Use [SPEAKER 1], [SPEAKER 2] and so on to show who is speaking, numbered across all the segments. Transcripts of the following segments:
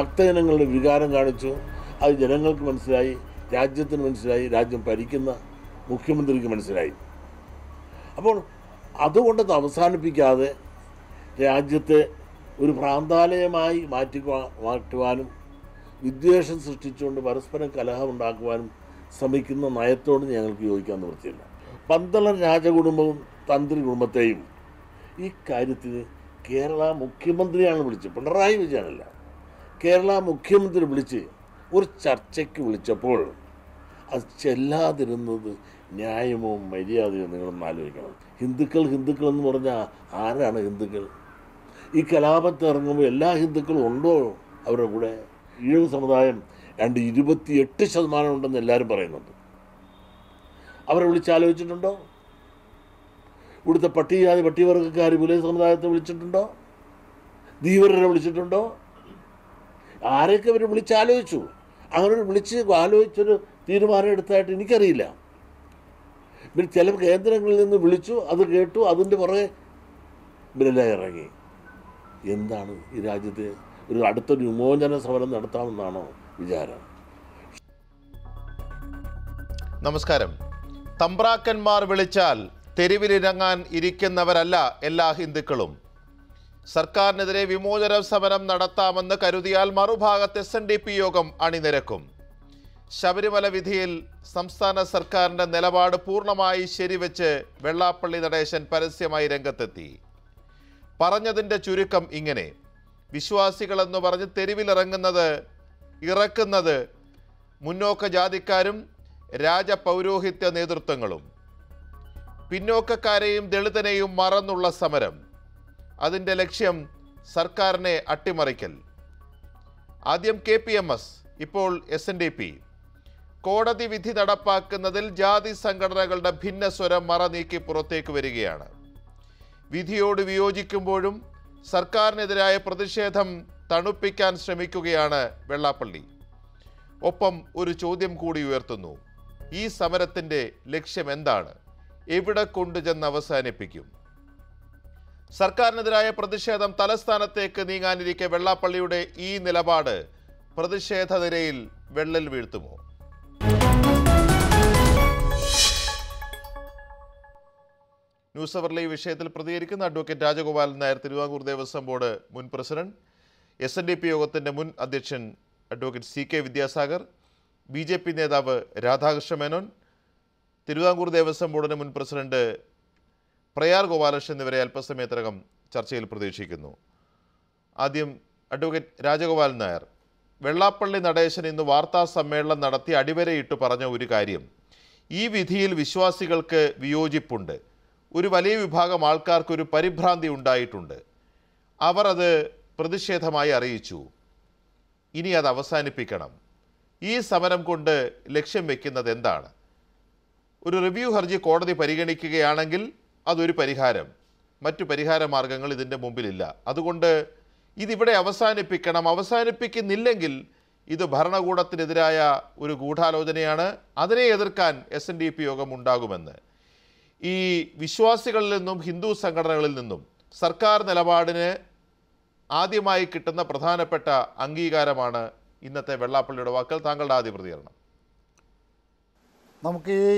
[SPEAKER 1] ഭക്തജനങ്ങളുടെ വികാരം കാണിച്ചു അത് ജനങ്ങൾക്ക് മനസ്സിലായി രാജ്യത്തിന് മനസ്സിലായി രാജ്യം ഭരിക്കുന്ന മുഖ്യമന്ത്രിക്ക് മനസ്സിലായി അപ്പോൾ അതുകൊണ്ടത് അവസാനിപ്പിക്കാതെ രാജ്യത്തെ ഒരു പ്രാന്താലയമായി മാറ്റി മാറ്റുവാനും വിദ്വേഷം സൃഷ്ടിച്ചുകൊണ്ട് പരസ്പരം കലഹമുണ്ടാക്കുവാനും ശ്രമിക്കുന്ന നയത്തോട് ഞങ്ങൾക്ക് യോജിക്കാൻ നിവൃത്തിയില്ല പന്തളം രാജകുടുംബവും തന്ത്രി കുടുംബത്തെയും ഈ കാര്യത്തിന് കേരള മുഖ്യമന്ത്രിയാണ് വിളിച്ചത് പിണറായി വിജയനല്ല കേരള മുഖ്യമന്ത്രി വിളിച്ച് ഒരു ചർച്ചയ്ക്ക് വിളിച്ചപ്പോൾ അത് ചെല്ലാതിരുന്നത് ന്യായമോ മര്യാദയോ നിങ്ങളൊന്ന് ആലോചിക്കണം ഹിന്ദുക്കൾ ഹിന്ദുക്കൾ എന്ന് പറഞ്ഞാൽ ആരാണ് ഹിന്ദുക്കൾ ഈ കലാപത്ത് ഇറങ്ങുമ്പോൾ എല്ലാ ഹിന്ദുക്കളും ഉണ്ടോ അവരുടെ കൂടെ ഈഴവ് സമുദായം രണ്ട് ഇരുപത്തിയെട്ട് ശതമാനം ഉണ്ടെന്ന് എല്ലാവരും പറയുന്നുണ്ട് അവരെ വിളിച്ചാലോചിച്ചിട്ടുണ്ടോ ഇവിടുത്തെ പട്ടികജാതി പട്ടികവർഗക്കാർ പുലയ സമുദായത്തെ വിളിച്ചിട്ടുണ്ടോ ധീവരരെ വിളിച്ചിട്ടുണ്ടോ ആരെയൊക്കെ അവർ വിളിച്ചാലോചിച്ചു അങ്ങനെ ഒരു വിളിച്ച് ആലോചിച്ചൊരു തീരുമാനം എടുത്തതായിട്ട് എനിക്കറിയില്ല പിന്നെ ചില കേന്ദ്രങ്ങളിൽ നിന്ന് വിളിച്ചു അത് കേട്ടു അതിൻ്റെ പുറകെ ഇവരെല്ലാം ഇറങ്ങി എന്താണ് ഈ രാജ്യത്തെ ഒരു അടുത്തൊരു വിമോചന സമരം നടത്താമെന്നാണോ വിചാരം
[SPEAKER 2] നമസ്കാരം തമ്പ്രാക്കന്മാർ വിളിച്ചാൽ തെരുവിലിറങ്ങാൻ ഇരിക്കുന്നവരല്ല എല്ലാ ഹിന്ദുക്കളും സർക്കാരിനെതിരെ വിമോചന സമരം നടത്താമെന്ന് കരുതിയാൽ മറുഭാഗത്ത് എസ് എൻ ഡി പി യോഗം അണിനിരക്കും ശബരിമല വിധിയിൽ സംസ്ഥാന സർക്കാരിന്റെ നിലപാട് പൂർണ്ണമായി ശരിവെച്ച് വെള്ളാപ്പള്ളി നടേശൻ പരസ്യമായി രംഗത്തെത്തി പറഞ്ഞതിൻ്റെ ചുരുക്കം ഇങ്ങനെ വിശ്വാസികളെന്ന് പറഞ്ഞ് തെരുവിലിറങ്ങുന്നത് ഇറക്കുന്നത് മുന്നോക്ക ജാതിക്കാരും രാജപൗരോഹിത്യ നേതൃത്വങ്ങളും പിന്നോക്കക്കാരെയും ദളിതനെയും മറന്നുള്ള സമരം അതിൻ്റെ ലക്ഷ്യം സർക്കാരിനെ അട്ടിമറിക്കൽ ആദ്യം കെ പി എം എസ് ഇപ്പോൾ എസ് എൻ ഡി പി കോടതി വിധി നടപ്പാക്കുന്നതിൽ ജാതി സംഘടനകളുടെ ഭിന്നസ്വരം മറ നീക്കി പുറത്തേക്ക് വരികയാണ് വിധിയോട് വിയോജിക്കുമ്പോഴും സർക്കാരിനെതിരായ പ്രതിഷേധം തണുപ്പിക്കാൻ ശ്രമിക്കുകയാണ് വെള്ളാപ്പള്ളി ഒപ്പം ഒരു ചോദ്യം കൂടി ഉയർത്തുന്നു ഈ സമരത്തിന്റെ ലക്ഷ്യം എന്താണ് എവിടെ കൊണ്ടുചെന്ന് അവസാനിപ്പിക്കും സർക്കാരിനെതിരായ പ്രതിഷേധം തലസ്ഥാനത്തേക്ക് നീങ്ങാനിരിക്കെ വെള്ളാപ്പള്ളിയുടെ ഈ നിലപാട് പ്രതിഷേധ നിരയിൽ വെള്ളൽ വീഴ്ത്തുമോ ന്യൂസ് അവറിലെ ഈ വിഷയത്തിൽ പ്രതികരിക്കുന്ന അഡ്വക്കേറ്റ് രാജഗോപാലൻ നായർ തിരുവാങ്കൂർ ദേവസ്വം ബോർഡ് മുൻ president S N D P യോഗത്തിന്റെ മുൻ അധ്യക്ഷൻ advocate C K Vidyasagar B J P നേതാവ് രാധാകൃഷ്ണ മേനോൻ തിരുവിതാംകൂർ ദേവസ്വം ബോർഡിന്റെ മുൻ പ്രസിഡന്റ് പ്രയാർ ഗോപാലകൃഷ്ണൻ എന്നിവരെ അല്പസമയത്തിനകം ചർച്ചയിൽ പ്രതീക്ഷിക്കുന്നു ആദ്യം അഡ്വക്കേറ്റ് രാജഗോപാലൻ നായർ വെള്ളാപ്പള്ളി നടേശൻ ഇന്ന് വാർത്താ സമ്മേളനം നടത്തി അടിവരയിട്ട് പറഞ്ഞ ഒരു കാര്യം ഈ വിധിയിൽ വിശ്വാസികൾക്ക് വിയോജിപ്പുണ്ട് ഒരു വലിയ വിഭാഗം ആൾക്കാർക്ക് ഒരു പരിഭ്രാന്തി ഉണ്ടായിട്ടുണ്ട് അവർ അത് പ്രതിഷേധമായി അറിയിച്ചു ഇനി അത് അവസാനിപ്പിക്കണം ഈ സമരം കൊണ്ട് ലക്ഷ്യം വെക്കുന്നത് എന്താണ് ഒരു റിവ്യൂ ഹർജി കോടതി പരിഗണിക്കുകയാണെങ്കിൽ അതൊരു പരിഹാരം മറ്റു പരിഹാര മാർഗങ്ങൾ ഇതിൻ്റെ മുമ്പിലില്ല അതുകൊണ്ട് ഇതിവിടെ അവസാനിപ്പിക്കണം അവസാനിപ്പിക്കുന്നില്ലെങ്കിൽ ഇത് ഭരണകൂടത്തിനെതിരായ ഒരു ഗൂഢാലോചനയാണ് അതിനെ എതിർക്കാൻ എസ് എൻ ഡി പി യോഗം ഉണ്ടാകുമെന്ന് ഈ വിശ്വാസികളിൽ നിന്നും ഹിന്ദു സംഘടനകളിൽ നിന്നും സർക്കാർ നിലപാടിന് ആദ്യമായി കിട്ടുന്ന പ്രധാനപ്പെട്ട അംഗീകാരമാണ് ഇന്നത്തെ വെള്ളാപ്പള്ളിയുടെ വാക്കൽ താങ്കളുടെ ആദ്യ പ്രതികരണം
[SPEAKER 3] നമുക്ക് ഈ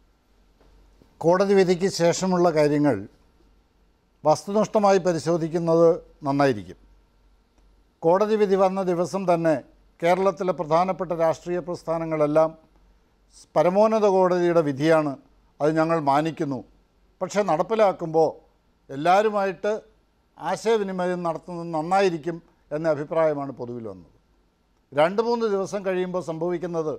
[SPEAKER 3] കോടതി വിധിക്ക് ശേഷമുള്ള കാര്യങ്ങൾ വസ്തുനിഷ്ഠമായി പരിശോധിക്കുന്നത് നന്നായിരിക്കും കോടതി വിധി വന്ന ദിവസം തന്നെ കേരളത്തിലെ പ്രധാനപ്പെട്ട രാഷ്ട്രീയ പ്രസ്ഥാനങ്ങളെല്ലാം പരമോന്നത കോടതിയുടെ വിധിയാണ് അത് ഞങ്ങൾ മാനിക്കുന്നു പക്ഷേ നടപ്പിലാക്കുമ്പോൾ എല്ലാവരുമായിട്ട് ആശയവിനിമയം നടത്തുന്നത് നന്നായിരിക്കും എന്ന അഭിപ്രായമാണ് പൊതുവിൽ വന്നത് രണ്ട് മൂന്ന് ദിവസം കഴിയുമ്പോൾ സംഭവിക്കുന്നത്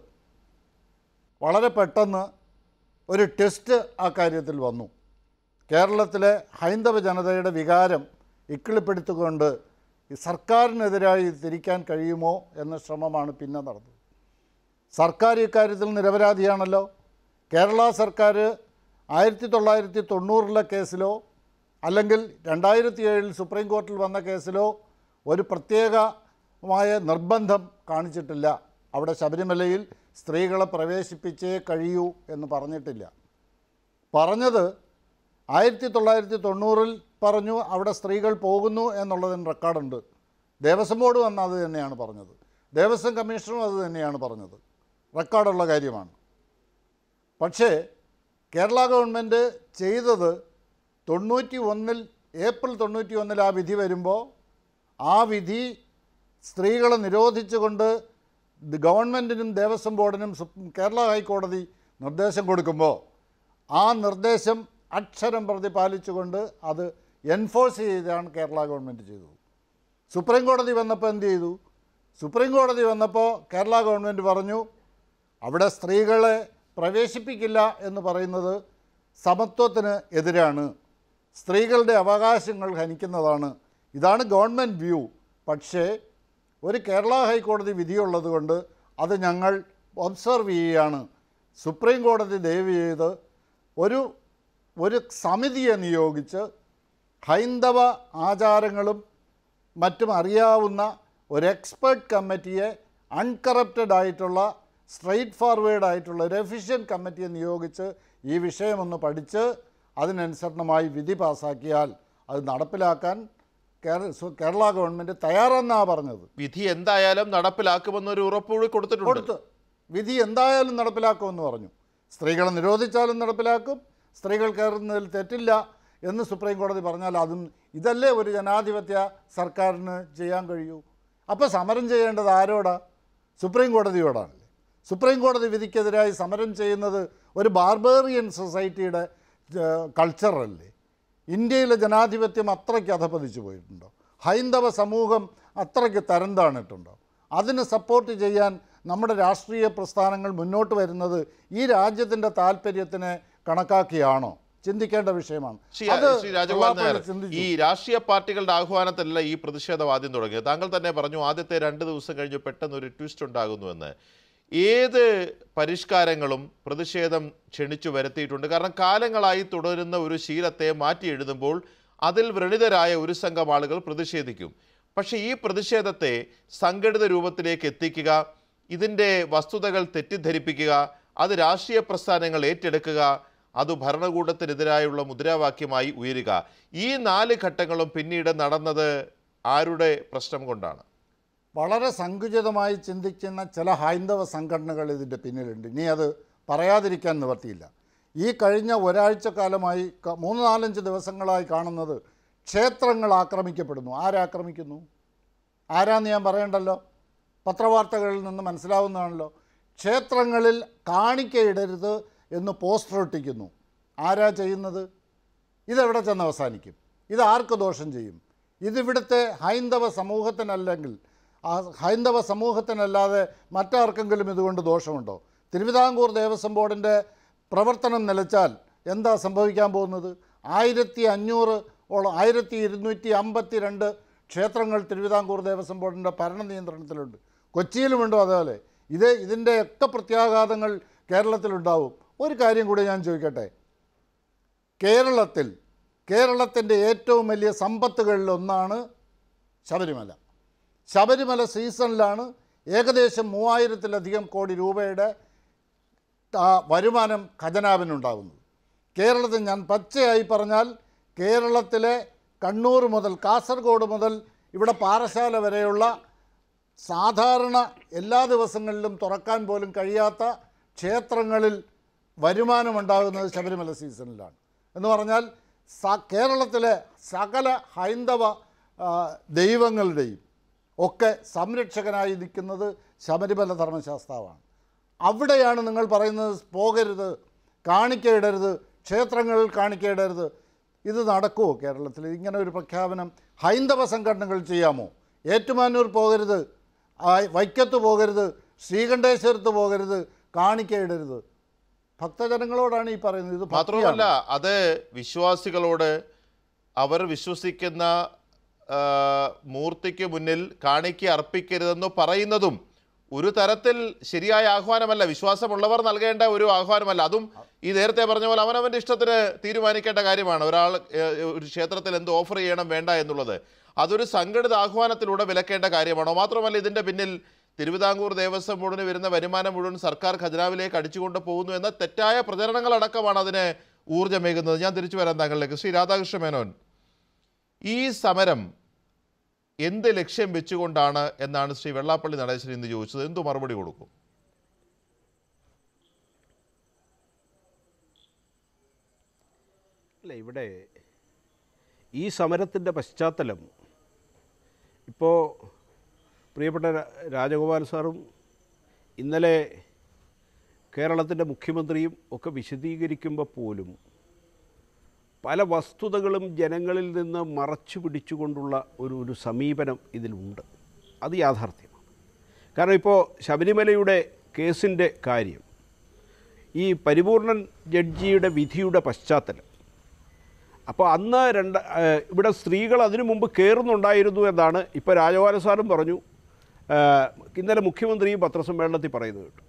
[SPEAKER 3] വളരെ പെട്ടെന്ന് ഒരു ടെസ്റ്റ് ആ കാര്യത്തിൽ വന്നു കേരളത്തിലെ ഹൈന്ദവ ജനതയുടെ വികാരം ഇക്കിളിപ്പെടുത്തിക്കൊണ്ട് ഈ സർക്കാരിനെതിരായി തിരിക്കാൻ കഴിയുമോ എന്ന ശ്രമമാണ് പിന്നെ നടന്നത് സർക്കാർ ഇക്കാര്യത്തിൽ നിരപരാധിയാണല്ലോ കേരള സർക്കാർ ആയിരത്തി തൊള്ളായിരത്തി തൊണ്ണൂറിലെ കേസിലോ അല്ലെങ്കിൽ രണ്ടായിരത്തി ഏഴിൽ സുപ്രീം കോർട്ടിൽ വന്ന കേസിലോ ഒരു പ്രത്യേകമായ നിർബന്ധം കാണിച്ചിട്ടില്ല അവിടെ ശബരിമലയിൽ സ്ത്രീകളെ പ്രവേശിപ്പിച്ചേ കഴിയൂ എന്ന് പറഞ്ഞിട്ടില്ല പറഞ്ഞത് ആയിരത്തി തൊള്ളായിരത്തി തൊണ്ണൂറിൽ പറഞ്ഞു അവിടെ സ്ത്രീകൾ പോകുന്നു എന്നുള്ളതിന് റെക്കോർഡുണ്ട് ദേവസ്വം ബോർഡ് വന്ന അത് തന്നെയാണ് പറഞ്ഞത് ദേവസ്വം കമ്മീഷണറും അത് തന്നെയാണ് പറഞ്ഞത് റെക്കോർഡുള്ള കാര്യമാണ് പക്ഷേ കേരള ഗവൺമെൻറ് ചെയ്തത് തൊണ്ണൂറ്റി ഒന്നിൽ ഏപ്രിൽ തൊണ്ണൂറ്റി ഒന്നിൽ ആ വിധി വരുമ്പോൾ ആ വിധി സ്ത്രീകളെ നിരോധിച്ചുകൊണ്ട് ദ് ഗവൺമെൻറ്റിനും ദേവസ്വം ബോർഡിനും സുപ്- കേരള ഹൈക്കോടതി നിർദ്ദേശം കൊടുക്കുമ്പോൾ ആ നിർദ്ദേശം അക്ഷരം പ്രതി പാലിച്ചുകൊണ്ട് അത് എൻഫോഴ്സ് ചെയ്താണ് കേരള ഗവൺമെൻറ് ചെയ്തത് സുപ്രീം കോടതി വന്നപ്പോൾ എന്ത് ചെയ്തു സുപ്രീം കോടതി വന്നപ്പോൾ കേരള ഗവൺമെൻറ് പറഞ്ഞു അവിടെ സ്ത്രീകളെ പ്രവേശിപ്പിക്കില്ല എന്ന് പറയുന്നത് സമത്വത്തിന് എതിരാണ് സ്ത്രീകളുടെ അവകാശങ്ങൾ ഹനിക്കുന്നതാണ് ഇതാണ് ഗവൺമെൻറ് വ്യൂ പക്ഷേ ഒരു കേരള ഹൈക്കോടതി വിധിയുള്ളത് കൊണ്ട് അത് ഞങ്ങൾ ഒബ്സർവ് ചെയ്യുകയാണ് സുപ്രീം കോടതി ദയവ് ചെയ്ത് ഒരു ഒരു സമിതിയെ നിയോഗിച്ച് ഹൈന്ദവ ആചാരങ്ങളും മറ്റും അറിയാവുന്ന ഒരു എക്സ്പേർട്ട് കമ്മിറ്റിയെ അൺകറപ്റ്റഡ് ആയിട്ടുള്ള സ്ട്രെയിറ്റ് ഫോർവേഡ് ആയിട്ടുള്ള ഒരു എഫിഷ്യൻറ്റ് കമ്മിറ്റിയെ നിയോഗിച്ച് ഈ വിഷയമൊന്ന് പഠിച്ച് അതിനനുസരണമായി വിധി പാസ്സാക്കിയാൽ അത് നടപ്പിലാക്കാൻ കേര- സു- കേരള ഗവൺമെൻറ് തയ്യാറെന്നാണ് പറഞ്ഞത്
[SPEAKER 2] വിധി എന്തായാലും നടപ്പിലാക്കുമെന്നൊരു ഉറപ്പ് കൂടി കൊടുത്തിട്ടുണ്ട്
[SPEAKER 3] കൊടുത്ത് വിധി എന്തായാലും നടപ്പിലാക്കുമെന്ന് പറഞ്ഞു സ്ത്രീകളെ നിരോധിച്ചാലും നടപ്പിലാക്കും സ്ത്രീകൾ കയറുന്നതിൽ തെറ്റില്ല എന്ന് സുപ്രീം കോടതി പറഞ്ഞാൽ അതും ഇതല്ലേ ഒരു ജനാധിപത്യ സർക്കാരിന് ചെയ്യാൻ കഴിയൂ അപ്പോൾ സമരം ചെയ്യേണ്ടത് ആരോടാ സുപ്രീം കോടതിയോടാണല്ലേ സുപ്രീം കോടതി വിധിക്കെതിരായി സമരം ചെയ്യുന്നത് ഒരു ബാർബേറിയൻ സൊസൈറ്റിയുടെ കൾച്ചറല്ലേ ഇന്ത്യയിലെ ജനാധിപത്യം അത്രയ്ക്ക് അധപതിച്ചു പോയിട്ടുണ്ടോ ഹൈന്ദവ സമൂഹം അത്രയ്ക്ക് തരം താണിട്ടുണ്ടോ അതിന് സപ്പോർട്ട് ചെയ്യാൻ നമ്മുടെ രാഷ്ട്രീയ പ്രസ്ഥാനങ്ങൾ മുന്നോട്ട് വരുന്നത് ഈ രാജ്യത്തിൻ്റെ താല്പര്യത്തിനെ കണക്കാക്കിയാണോ ചിന്തിക്കേണ്ട വിഷയമാണ്
[SPEAKER 2] ശ്രീ
[SPEAKER 3] അത്
[SPEAKER 2] ശ്രീ രാജഗോപാൽ നായർ
[SPEAKER 3] വെള്ളാപ്പള്ളി ചിന്തിച്ചു.
[SPEAKER 2] ഈ രാഷ്ട്രീയ പാർട്ടികളുടെ ആഹ്വാനത്തിലല്ല ഈ പ്രതിഷേധം ആദ്യം തുടങ്ങിയത് താങ്കൾ തന്നെ പറഞ്ഞു ആദ്യത്തെ രണ്ട് ദിവസം കഴിഞ്ഞ് പെട്ടെന്ന് ഒരു ട്വിസ്റ്റ് ഉണ്ടാകുന്നുവെന്ന് ഏത് പരിഷ്കാരങ്ങളും പ്രതിഷേധം ക്ഷണിച്ചു വരുത്തിയിട്ടുണ്ട് കാരണം കാലങ്ങളായി തുടരുന്ന ഒരു ശീലത്തെ മാറ്റി എഴുതുമ്പോൾ അതിൽ വ്രണിതരായ ഒരു സംഘം ആളുകൾ പ്രതിഷേധിക്കും പക്ഷേ ഈ പ്രതിഷേധത്തെ സംഘടിത രൂപത്തിലേക്ക് എത്തിക്കുക ഇതിൻ്റെ വസ്തുതകൾ തെറ്റിദ്ധരിപ്പിക്കുക അത് രാഷ്ട്രീയ പ്രസ്ഥാനങ്ങൾ ഏറ്റെടുക്കുക അത് ഭരണകൂടത്തിനെതിരായുള്ള മുദ്രാവാക്യമായി ഉയരുക ഈ നാല് ഘട്ടങ്ങളും പിന്നീട് നടന്നത് ആരുടെ പ്രശ്നം കൊണ്ടാണ്
[SPEAKER 3] വളരെ സങ്കുചിതമായി ചിന്തിക്കുന്ന ചില ഹൈന്ദവ സംഘടനകൾ ഇതിൻ്റെ പിന്നിലുണ്ട് ഇനി അത് പറയാതിരിക്കാൻ നിവർത്തിയില്ല ഈ കഴിഞ്ഞ ഒരാഴ്ചക്കാലമായി ക- മൂന്ന് നാലഞ്ച് ദിവസങ്ങളായി കാണുന്നത് ക്ഷേത്രങ്ങൾ ആക്രമിക്കപ്പെടുന്നു ആരാക്രമിക്കുന്നു ആരാന്ന് ഞാൻ പറയണ്ടല്ലോ പത്രവാർത്തകളിൽ നിന്ന് മനസ്സിലാവുന്നതാണല്ലോ ക്ഷേത്രങ്ങളിൽ കാണിക്കയിടരുത് എന്ന് പോസ്റ്റർ ഒട്ടിക്കുന്നു ആരാ ചെയ്യുന്നത് ഇതെവിടെ ചെന്ന് അവസാനിക്കും ഇത് ആർക്ക് ദോഷം ചെയ്യും ഇതിവിടുത്തെ ഹൈന്ദവ സമൂഹത്തിനല്ലെങ്കിൽ ആ ഹൈന്ദവ സമൂഹത്തിനല്ലാതെ മറ്റാർക്കെങ്കിലും ഇതുകൊണ്ട് ദോഷമുണ്ടോ തിരുവിതാംകൂർ ദേവസ്വം ബോർഡിൻ്റെ പ്രവർത്തനം നിലച്ചാൽ എന്താ സംഭവിക്കാൻ പോകുന്നത് ആയിരത്തി അഞ്ഞൂറ് ഓളം ആയിരത്തി ഇരുന്നൂറ്റി അമ്പത്തി രണ്ട് ക്ഷേത്രങ്ങൾ തിരുവിതാംകൂർ ദേവസ്വം ബോർഡിൻ്റെ ഭരണ നിയന്ത്രണത്തിലുണ്ട് കൊച്ചിയിലുമുണ്ടോ അതേപോലെ ഇത് ഇതിൻ്റെയൊക്കെ പ്രത്യാഘാതങ്ങൾ കേരളത്തിലുണ്ടാവും ഒരു കാര്യം കൂടി ഞാൻ ചോദിക്കട്ടെ കേരളത്തിൽ കേരളത്തിൻ്റെ ഏറ്റവും വലിയ സമ്പത്തുകളിലൊന്നാണ് ശബരിമല ശബരിമല സീസണിലാണ് ഏകദേശം മൂവായിരത്തിലധികം കോടി രൂപയുടെ ആ, വരുമാനം ഖജനാവിനുണ്ടാകുന്നത് കേരളത്തിൽ ഞാൻ പച്ചയായി പറഞ്ഞാൽ കേരളത്തിലെ കണ്ണൂർ മുതൽ കാസർഗോഡ് മുതൽ ഇവിടെ പാറശാല വരെയുള്ള സാധാരണ എല്ലാ ദിവസങ്ങളിലും തുറക്കാൻ പോലും കഴിയാത്ത ക്ഷേത്രങ്ങളിൽ വരുമാനമുണ്ടാകുന്നത് ശബരിമല സീസണിലാണ് എന്ന് പറഞ്ഞാൽ സ കേരളത്തിലെ സകല ഹൈന്ദവ ആ, ദൈവങ്ങളുടെയും ഒക്കെ സംരക്ഷകനായി നിൽക്കുന്നത് ശബരിമല ധർമ്മശാസ്താവാണ് അവിടെയാണ് നിങ്ങൾ പറയുന്നത് പോകരുത് കാണിക്കയിടരുത് ക്ഷേത്രങ്ങളിൽ കാണിക്കയിടരുത് ഇത് നടക്കുമോ കേരളത്തിൽ ഇങ്ങനെ ഒരു പ്രഖ്യാപനം ഹൈന്ദവ സംഘടനകൾ ചെയ്യാമോ ഏറ്റുമാനൂർ പോകരുത് ആ, വൈക്കത്ത് പോകരുത് ശ്രീകണ്ഠേശ്വരത്ത് പോകരുത് കാണിക്കയിടരുത് ഭക്തജനങ്ങളോടാണ് ഈ പറയുന്നത് ഇത്
[SPEAKER 2] മാത്രവുമല്ല
[SPEAKER 3] ഭക്തിയാണ്.
[SPEAKER 2] അത് വിശ്വാസികളോട് അവർ വിശ്വസിക്കുന്ന ആ, മൂർത്തിക്ക് മുന്നിൽ കാണിക്ക അർപ്പിക്കരുതെന്ന് പറയുന്നതും ഒരു തരത്തിൽ ശരിയായ ആഹ്വാനമല്ല വിശ്വാസമുള്ളവർ നൽകേണ്ട ഒരു ആഹ്വാനമല്ല അതും ഈ നേരത്തെ പറഞ്ഞ പോലെ അവനവൻ്റെ ഇഷ്ടത്തിന് തീരുമാനിക്കേണ്ട കാര്യമാണ് ഒരാൾ ഏ, ഒരു ക്ഷേത്രത്തിൽ എന്ത് ഓഫർ ചെയ്യണം വേണ്ട എന്നുള്ളത് അതൊരു സംഘടിത ആഹ്വാനത്തിലൂടെ വിലക്കേണ്ട കാര്യമാണോ മാത്രമല്ല ഇതിൻ്റെ പിന്നിൽ തിരുവിതാംകൂർ ദേവസ്വം ബോർഡിന് വരുന്ന വരുമാനം മുഴുവൻ സർക്കാർ ഖജനാവിലേക്ക് അടിച്ചുകൊണ്ട് പോകുന്നു എന്ന തെറ്റായ പ്രചരണങ്ങളടക്കമാണ് അതിന് ഊർജ്ജമേകുന്നത് ഞാൻ തിരിച്ചു വരാൻ താങ്കളിലേക്ക് ശ്രീ രാധാകൃഷ്ണ മേനോൻ ഈ സമരം എന്ത് ലക്ഷ്യം വെച്ചുകൊണ്ടാണ് എന്നാണ് ശ്രീ വെള്ളാപ്പള്ളി നടേശൻ ഇന്ന് ചോദിച്ചത് എന്തു മറുപടി കൊടുക്കും
[SPEAKER 4] അല്ല ഇവിടെ ഈ സമരത്തിൻ്റെ പശ്ചാത്തലം ഇപ്പോൾ പ്രിയപ്പെട്ട രാ- രാജഗോപാൽ സാറും ഇന്നലെ കേരളത്തിൻ്റെ മുഖ്യമന്ത്രിയും ഒക്കെ വിശദീകരിക്കുമ്പോൾ പോലും പല വസ്തുതകളും ജനങ്ങളിൽ നിന്ന് മറച്ചു പിടിച്ചുകൊണ്ടുള്ള ഒരു ഒരു സമീപനം ഇതിലുണ്ട് അത് യാഥാർത്ഥ്യമാണ് കാരണം ഇപ്പോൾ ശബരിമലയുടെ കേസിൻ്റെ കാര്യം ഈ പരിപൂർണൻ ജഡ്ജിയുടെ വിധിയുടെ പശ്ചാത്തലം അപ്പോൾ അന്ന് രണ്ട് ഏഹ് ഇവിടെ സ്ത്രീകൾ അതിനു മുമ്പ് കയറുന്നുണ്ടായിരുന്നു എന്നാണ് ഇപ്പോൾ രാജഗോപാല സാറും പറഞ്ഞു ഏഹ് ഇന്നലെ മുഖ്യമന്ത്രിയും പത്രസമ്മേളനത്തിൽ പറയുന്നത് കേട്ടു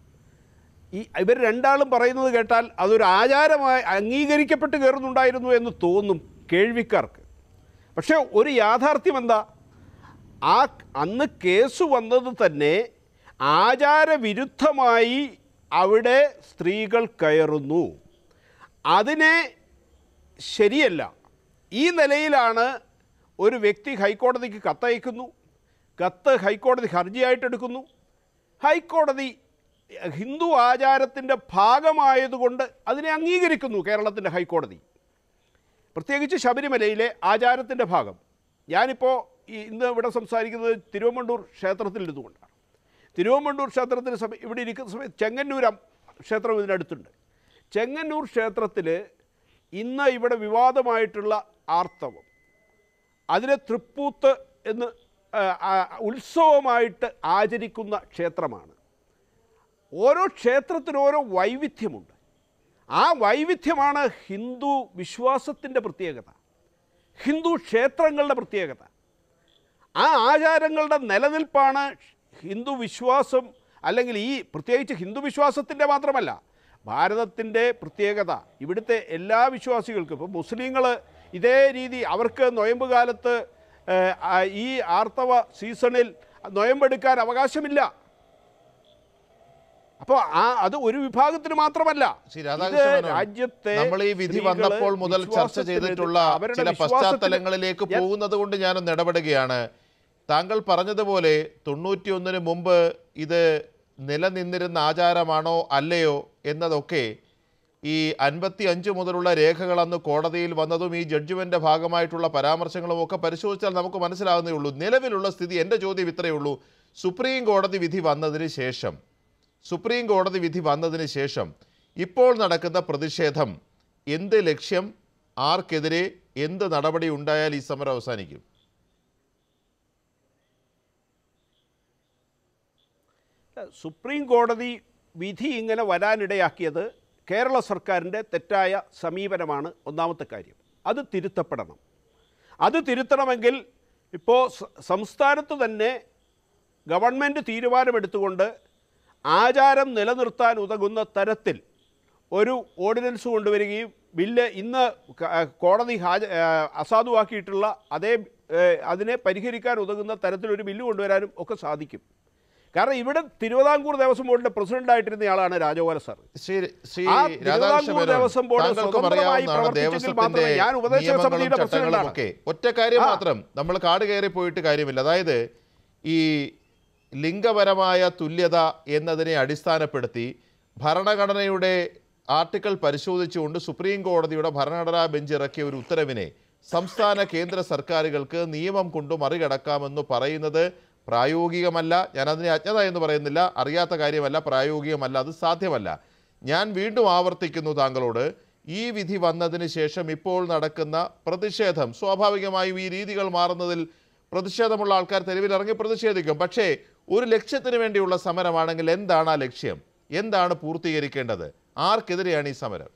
[SPEAKER 4] ഈ ഇവർ രണ്ടാളും പറയുന്നത് കേട്ടാൽ അതൊരു ആചാരമായി അംഗീകരിക്കപ്പെട്ട് കയറുന്നുണ്ടായിരുന്നു എന്ന് തോന്നും കേൾവിക്കാർക്ക് പക്ഷേ ഒരു യാഥാർത്ഥ്യം എന്താ ആ അന്ന് കേസ് വന്നത് തന്നെ ആചാരവിരുദ്ധമായി അവിടെ സ്ത്രീകൾ കയറുന്നു അതിനെ ശരിയല്ല ഈ നിലയിലാണ് ഒരു വ്യക്തി ഹൈക്കോടതിക്ക് കത്തയക്കുന്നു കത്ത് ഹൈക്കോടതി ഹർജിയായിട്ട് എടുക്കുന്നു ഹൈക്കോടതി ഹിന്ദു ആചാരത്തിൻ്റെ ഭാഗമായതുകൊണ്ട് അതിനെ അംഗീകരിക്കുന്നു കേരളത്തിൻ്റെ ഹൈക്കോടതി പ്രത്യേകിച്ച് ശബരിമലയിലെ ആചാരത്തിൻ്റെ ഭാഗം ഞാനിപ്പോൾ ഈ ഇന്ന് ഇവിടെ സംസാരിക്കുന്നത് തിരുവമ്മണ്ടൂർ ക്ഷേത്രത്തിൽ ഇരുന്നുകൊണ്ടാണ് തിരുവമ്മണ്ടൂർ ക്ഷേത്രത്തിന് സമയം ഇവിടെ ഇരിക്കുന്ന സമയത്ത് ചെങ്ങന്നൂർ അം- ക്ഷേത്രം ഇതിനടുത്തുണ്ട് ചെങ്ങന്നൂർ ക്ഷേത്രത്തിൽ ഇന്ന് ഇവിടെ വിവാദമായിട്ടുള്ള ആർത്തവം അതിനെ തൃപ്പൂത്ത് എന്ന് ആ, ആ, ഉത്സവമായിട്ട് ആചരിക്കുന്ന ക്ഷേത്രമാണ് ഓരോ ക്ഷേത്രത്തിനും ഓരോ വൈവിധ്യമുണ്ട് ആ വൈവിധ്യമാണ് ഹിന്ദു വിശ്വാസത്തിൻ്റെ പ്രത്യേകത ഹിന്ദു ക്ഷേത്രങ്ങളുടെ പ്രത്യേകത ആ ആചാരങ്ങളുടെ നിലനിൽപ്പാണ് ഹിന്ദു വിശ്വാസം അല്ലെങ്കിൽ ഈ പ്രത്യേകിച്ച് ഹിന്ദു വിശ്വാസത്തിൻ്റെ മാത്രമല്ല ഭാരതത്തിൻ്റെ പ്രത്യേകത ഇവിടുത്തെ എല്ലാ വിശ്വാസികൾക്കും ഇപ്പോൾ മുസ്ലിങ്ങൾ ഇതേ രീതി അവർക്ക് നൊയമ്പ് കാലത്ത് ഏഹ്, ആ, ഈ ആർത്തവ സീസണിൽ നൊയമ്പെടുക്കാൻ അവകാശമില്ല അപ്പോൾ ആ അത് ഒരു വിഭാഗത്തിന് മാത്രമല്ല
[SPEAKER 2] ശ്രീ
[SPEAKER 4] ഇത്
[SPEAKER 2] രാധാകൃഷ്ണൻ മേനോൻ,
[SPEAKER 4] രാജ്യത്തെ
[SPEAKER 2] നമ്മൾ ഈ വിധി
[SPEAKER 4] സ്ത്രീകള്
[SPEAKER 2] വന്നപ്പോൾ മുതൽ ചർച്ച
[SPEAKER 4] വിശ്വാസത്തിന്
[SPEAKER 2] ചെയ്തിട്ടുള്ള
[SPEAKER 4] അവരുടെ
[SPEAKER 2] ചില
[SPEAKER 4] വിശ്വാസത്തിന്
[SPEAKER 2] പശ്ചാത്തലങ്ങളിലേക്ക്
[SPEAKER 4] ഞാൻ-
[SPEAKER 2] പോകുന്നത് കൊണ്ട് ഞാനൊന്ന് ഇടപെടുകയാണ് താങ്കൾ പറഞ്ഞതുപോലെ തൊണ്ണൂറ്റിയൊന്നിന് മുമ്പ് ഇത് നിലനിന്നിരുന്ന ആചാരമാണോ അല്ലയോ എന്നതൊക്കെ ഈ അൻപത്തി അഞ്ച് മുതലുള്ള രേഖകൾ അന്ന് കോടതിയിൽ വന്നതും ഈ ജഡ്ജ്മെൻ്റെ ഭാഗമായിട്ടുള്ള പരാമർശങ്ങളും ഒക്കെ പരിശോധിച്ചാൽ നമുക്ക് മനസ്സിലാകുന്നേ ഉള്ളൂ നിലവിലുള്ള സ്ഥിതി എൻ്റെ ചോദ്യം ഇത്രയേ ഉള്ളൂ സുപ്രീം കോടതി വിധി വന്നതിന് ശേഷം സുപ്രീം കോടതി വിധി വന്നതിന് ശേഷം ഇപ്പോൾ നടക്കുന്ന പ്രതിഷേധം എന്ത് ലക്ഷ്യം ആർക്കെതിരെ എന്ത് നടപടി ഉണ്ടായാൽ ഈ സമരം അവസാനിക്കും
[SPEAKER 4] സുപ്രീം കോടതി വിധി ഇങ്ങനെ വരാനിടയാക്കിയത് കേരള സർക്കാരിൻ്റെ തെറ്റായ സമീപനമാണ് ഒന്നാമത്തെ കാര്യം അത് തിരുത്തപ്പെടണം അത് തിരുത്തണമെങ്കിൽ ഇപ്പോൾ സ- സംസ്ഥാനത്ത് തന്നെ ഗവൺമെൻറ് തീരുമാനമെടുത്തുകൊണ്ട് ആചാരം നിലനിർത്താൻ ഉതകുന്ന തരത്തിൽ ഒരു ഓർഡിനൻസ് കൊണ്ടുവരികയും ബില്ല് ഇന്ന് ക- ആ, കോടതി ഹാജ ആ, അസാധുവാക്കിയിട്ടുള്ള അതേ ഏ, അതിനെ പരിഹരിക്കാൻ ഉതകുന്ന തരത്തിലൊരു ബില്ല് കൊണ്ടുവരാനും ഒക്കെ സാധിക്കും കാരണം ഇവിടെ തിരുവിതാംകൂർ ദേവസ്വം ബോർഡിൻ്റെ പ്രസിഡന്റായിട്ടിരുന്നയാളാണ് രാജഗോപാല സാർ
[SPEAKER 2] ശ്രീ ശ്രീ
[SPEAKER 4] ആ
[SPEAKER 2] രാധാകൃഷ്ണ
[SPEAKER 4] തിരുവിതാംകൂർ
[SPEAKER 2] മേനോൻ,
[SPEAKER 4] ദേവസ്വം ബോർഡ്
[SPEAKER 2] താങ്കൾക്കും
[SPEAKER 4] സ്വതന്ത്രമായി
[SPEAKER 2] അറിയാവുന്നതാണ്
[SPEAKER 4] പ്രവർത്തിച്ചെങ്കിൽ
[SPEAKER 2] ദേവസ്വത്തിന്റെ
[SPEAKER 4] മാത്രമേ ഞാൻ ഉപദേശക
[SPEAKER 2] നിയമങ്ങളും
[SPEAKER 4] സമിതിയുടെ
[SPEAKER 2] ചട്ടങ്ങളും
[SPEAKER 4] പ്രസിഡന്റാണ്.
[SPEAKER 2] ഒക്കെ ഒറ്റ കാര്യം
[SPEAKER 4] ആ.
[SPEAKER 2] മാത്രം നമ്മൾ കാട് കയറി പോയിട്ട് കാര്യമില്ല അതായത് ഈ ലിംഗപരമായ തുല്യത എന്നതിനെ അടിസ്ഥാനപ്പെടുത്തി ഭരണഘടനയുടെ ആർട്ടിക്കിൾ പരിശോധിച്ചുകൊണ്ട് സുപ്രീം കോടതിയുടെ ഭരണഘടനാ ബെഞ്ച് ഇറക്കിയ ഒരു ഉത്തരവിനെ സംസ്ഥാന കേന്ദ്ര സർക്കാരുകൾക്ക് നിയമം കൊണ്ട് മറികടക്കാമെന്ന് പറയുന്നത് പ്രായോഗികമല്ല ഞാൻ അതിനെ അജ്ഞത എന്ന് പറയുന്നില്ല അറിയാത്ത കാര്യമല്ല പ്രായോഗികമല്ല അത് സാധ്യമല്ല ഞാൻ വീണ്ടും ആവർത്തിക്കുന്നു താങ്കളോട് ഈ വിധി വന്നതിന് ശേഷം ഇപ്പോൾ നടക്കുന്ന പ്രതിഷേധം സ്വാഭാവികമായും ഈ രീതികൾ മാറുന്നതിൽ പ്രതിഷേധമുള്ള ആൾക്കാർ തെരുവിലിറങ്ങി പ്രതിഷേധിക്കും പക്ഷേ ഒരു ലക്ഷ്യത്തിന് വേണ്ടിയുള്ള സമരമാണെങ്കിൽ എന്താണ് ആ ലക്ഷ്യം എന്താണ് പൂർത്തീകരിക്കേണ്ടത് ആർക്കെതിരെയാണ് ഈ സമരം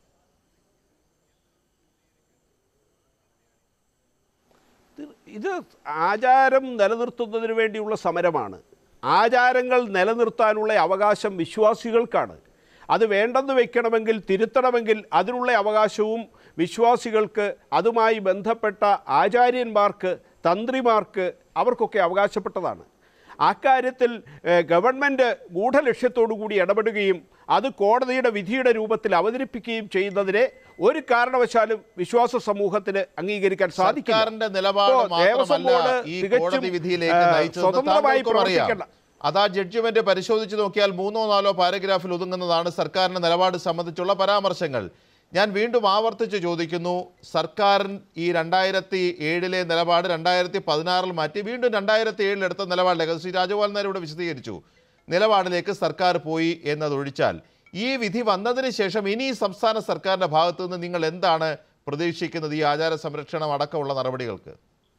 [SPEAKER 4] ഇത് ഇത് ആചാരം നിലനിർത്തുന്നതിന് വേണ്ടിയുള്ള സമരമാണ് ആചാരങ്ങൾ നിലനിർത്താനുള്ള അവകാശം വിശ്വാസികൾക്കാണ് അത് വേണ്ടെന്ന് വെക്കണമെങ്കിൽ തിരുത്തണമെങ്കിൽ അതിനുള്ള അവകാശവും വിശ്വാസികൾക്ക് അതുമായി ബന്ധപ്പെട്ട ആചാര്യന്മാർക്ക് തന്ത്രിമാർക്ക് അവർക്കൊക്കെ അവകാശപ്പെട്ടതാണ് അക്കാര്യത്തിൽ ഏഹ്, ഗവൺമെൻറ് ഗൂഢലക്ഷ്യത്തോടു കൂടി ഇടപെടുകയും അത് കോടതിയുടെ വിധിയുടെ രൂപത്തിൽ അവതരിപ്പിക്കുകയും ചെയ്യുന്നതിനെ ഒരു കാരണവശാലും വിശ്വാസ സമൂഹത്തിന് അംഗീകരിക്കാൻ സാധിക്കില്ല
[SPEAKER 2] സർക്കാരിന്റെ നിലപാട്
[SPEAKER 4] ഇപ്പോൾ ദേവസ്വം
[SPEAKER 2] മാത്രമല്ല
[SPEAKER 4] ബോർഡ്
[SPEAKER 2] ഈ
[SPEAKER 4] തികച്ചും,
[SPEAKER 2] കോടതി വിധിയിലേക്ക്
[SPEAKER 4] ഏഹ്,
[SPEAKER 2] നയിച്ചതെന്ന്
[SPEAKER 4] സ്വതന്ത്രമായി
[SPEAKER 2] താങ്കൾക്കും അറിയാം
[SPEAKER 4] പ്രവർത്തിക്കേണ്ട
[SPEAKER 2] അതാ ജഡ്ജ്മെന്റ് പരിശോധിച്ച് നോക്കിയാൽ മൂന്നോ നാലോ പാരഗ്രാഫിൽ ഒതുങ്ങുന്നതാണ് സർക്കാരിന്റെ നിലപാട് സംബന്ധിച്ചുള്ള പരാമർശങ്ങൾ ഞാൻ വീണ്ടും ആവർത്തിച്ച് ചോദിക്കുന്നു സർക്കാർ ഈ രണ്ടായിരത്തി ഏഴിലെ നിലപാട് രണ്ടായിരത്തി പതിനാറിൽ മാറ്റി വീണ്ടും രണ്ടായിരത്തി ഏഴിൽ എടുത്ത നിലപാടിലേക്ക് അത് ശ്രീ രാജഗോപാൽ നായർ ഇവിടെ വിശദീകരിച്ചു നിലപാടിലേക്ക് സർക്കാർ പോയി എന്നതൊഴിച്ചാൽ ഈ വിധി വന്നതിന് ശേഷം ഇനി സംസ്ഥാന സർക്കാരിന്റെ ഭാഗത്തു നിന്ന് നിങ്ങൾ എന്താണ് പ്രതീക്ഷിക്കുന്നത് ഈ ആചാര സംരക്ഷണം അടക്കമുള്ള നടപടികൾക്ക്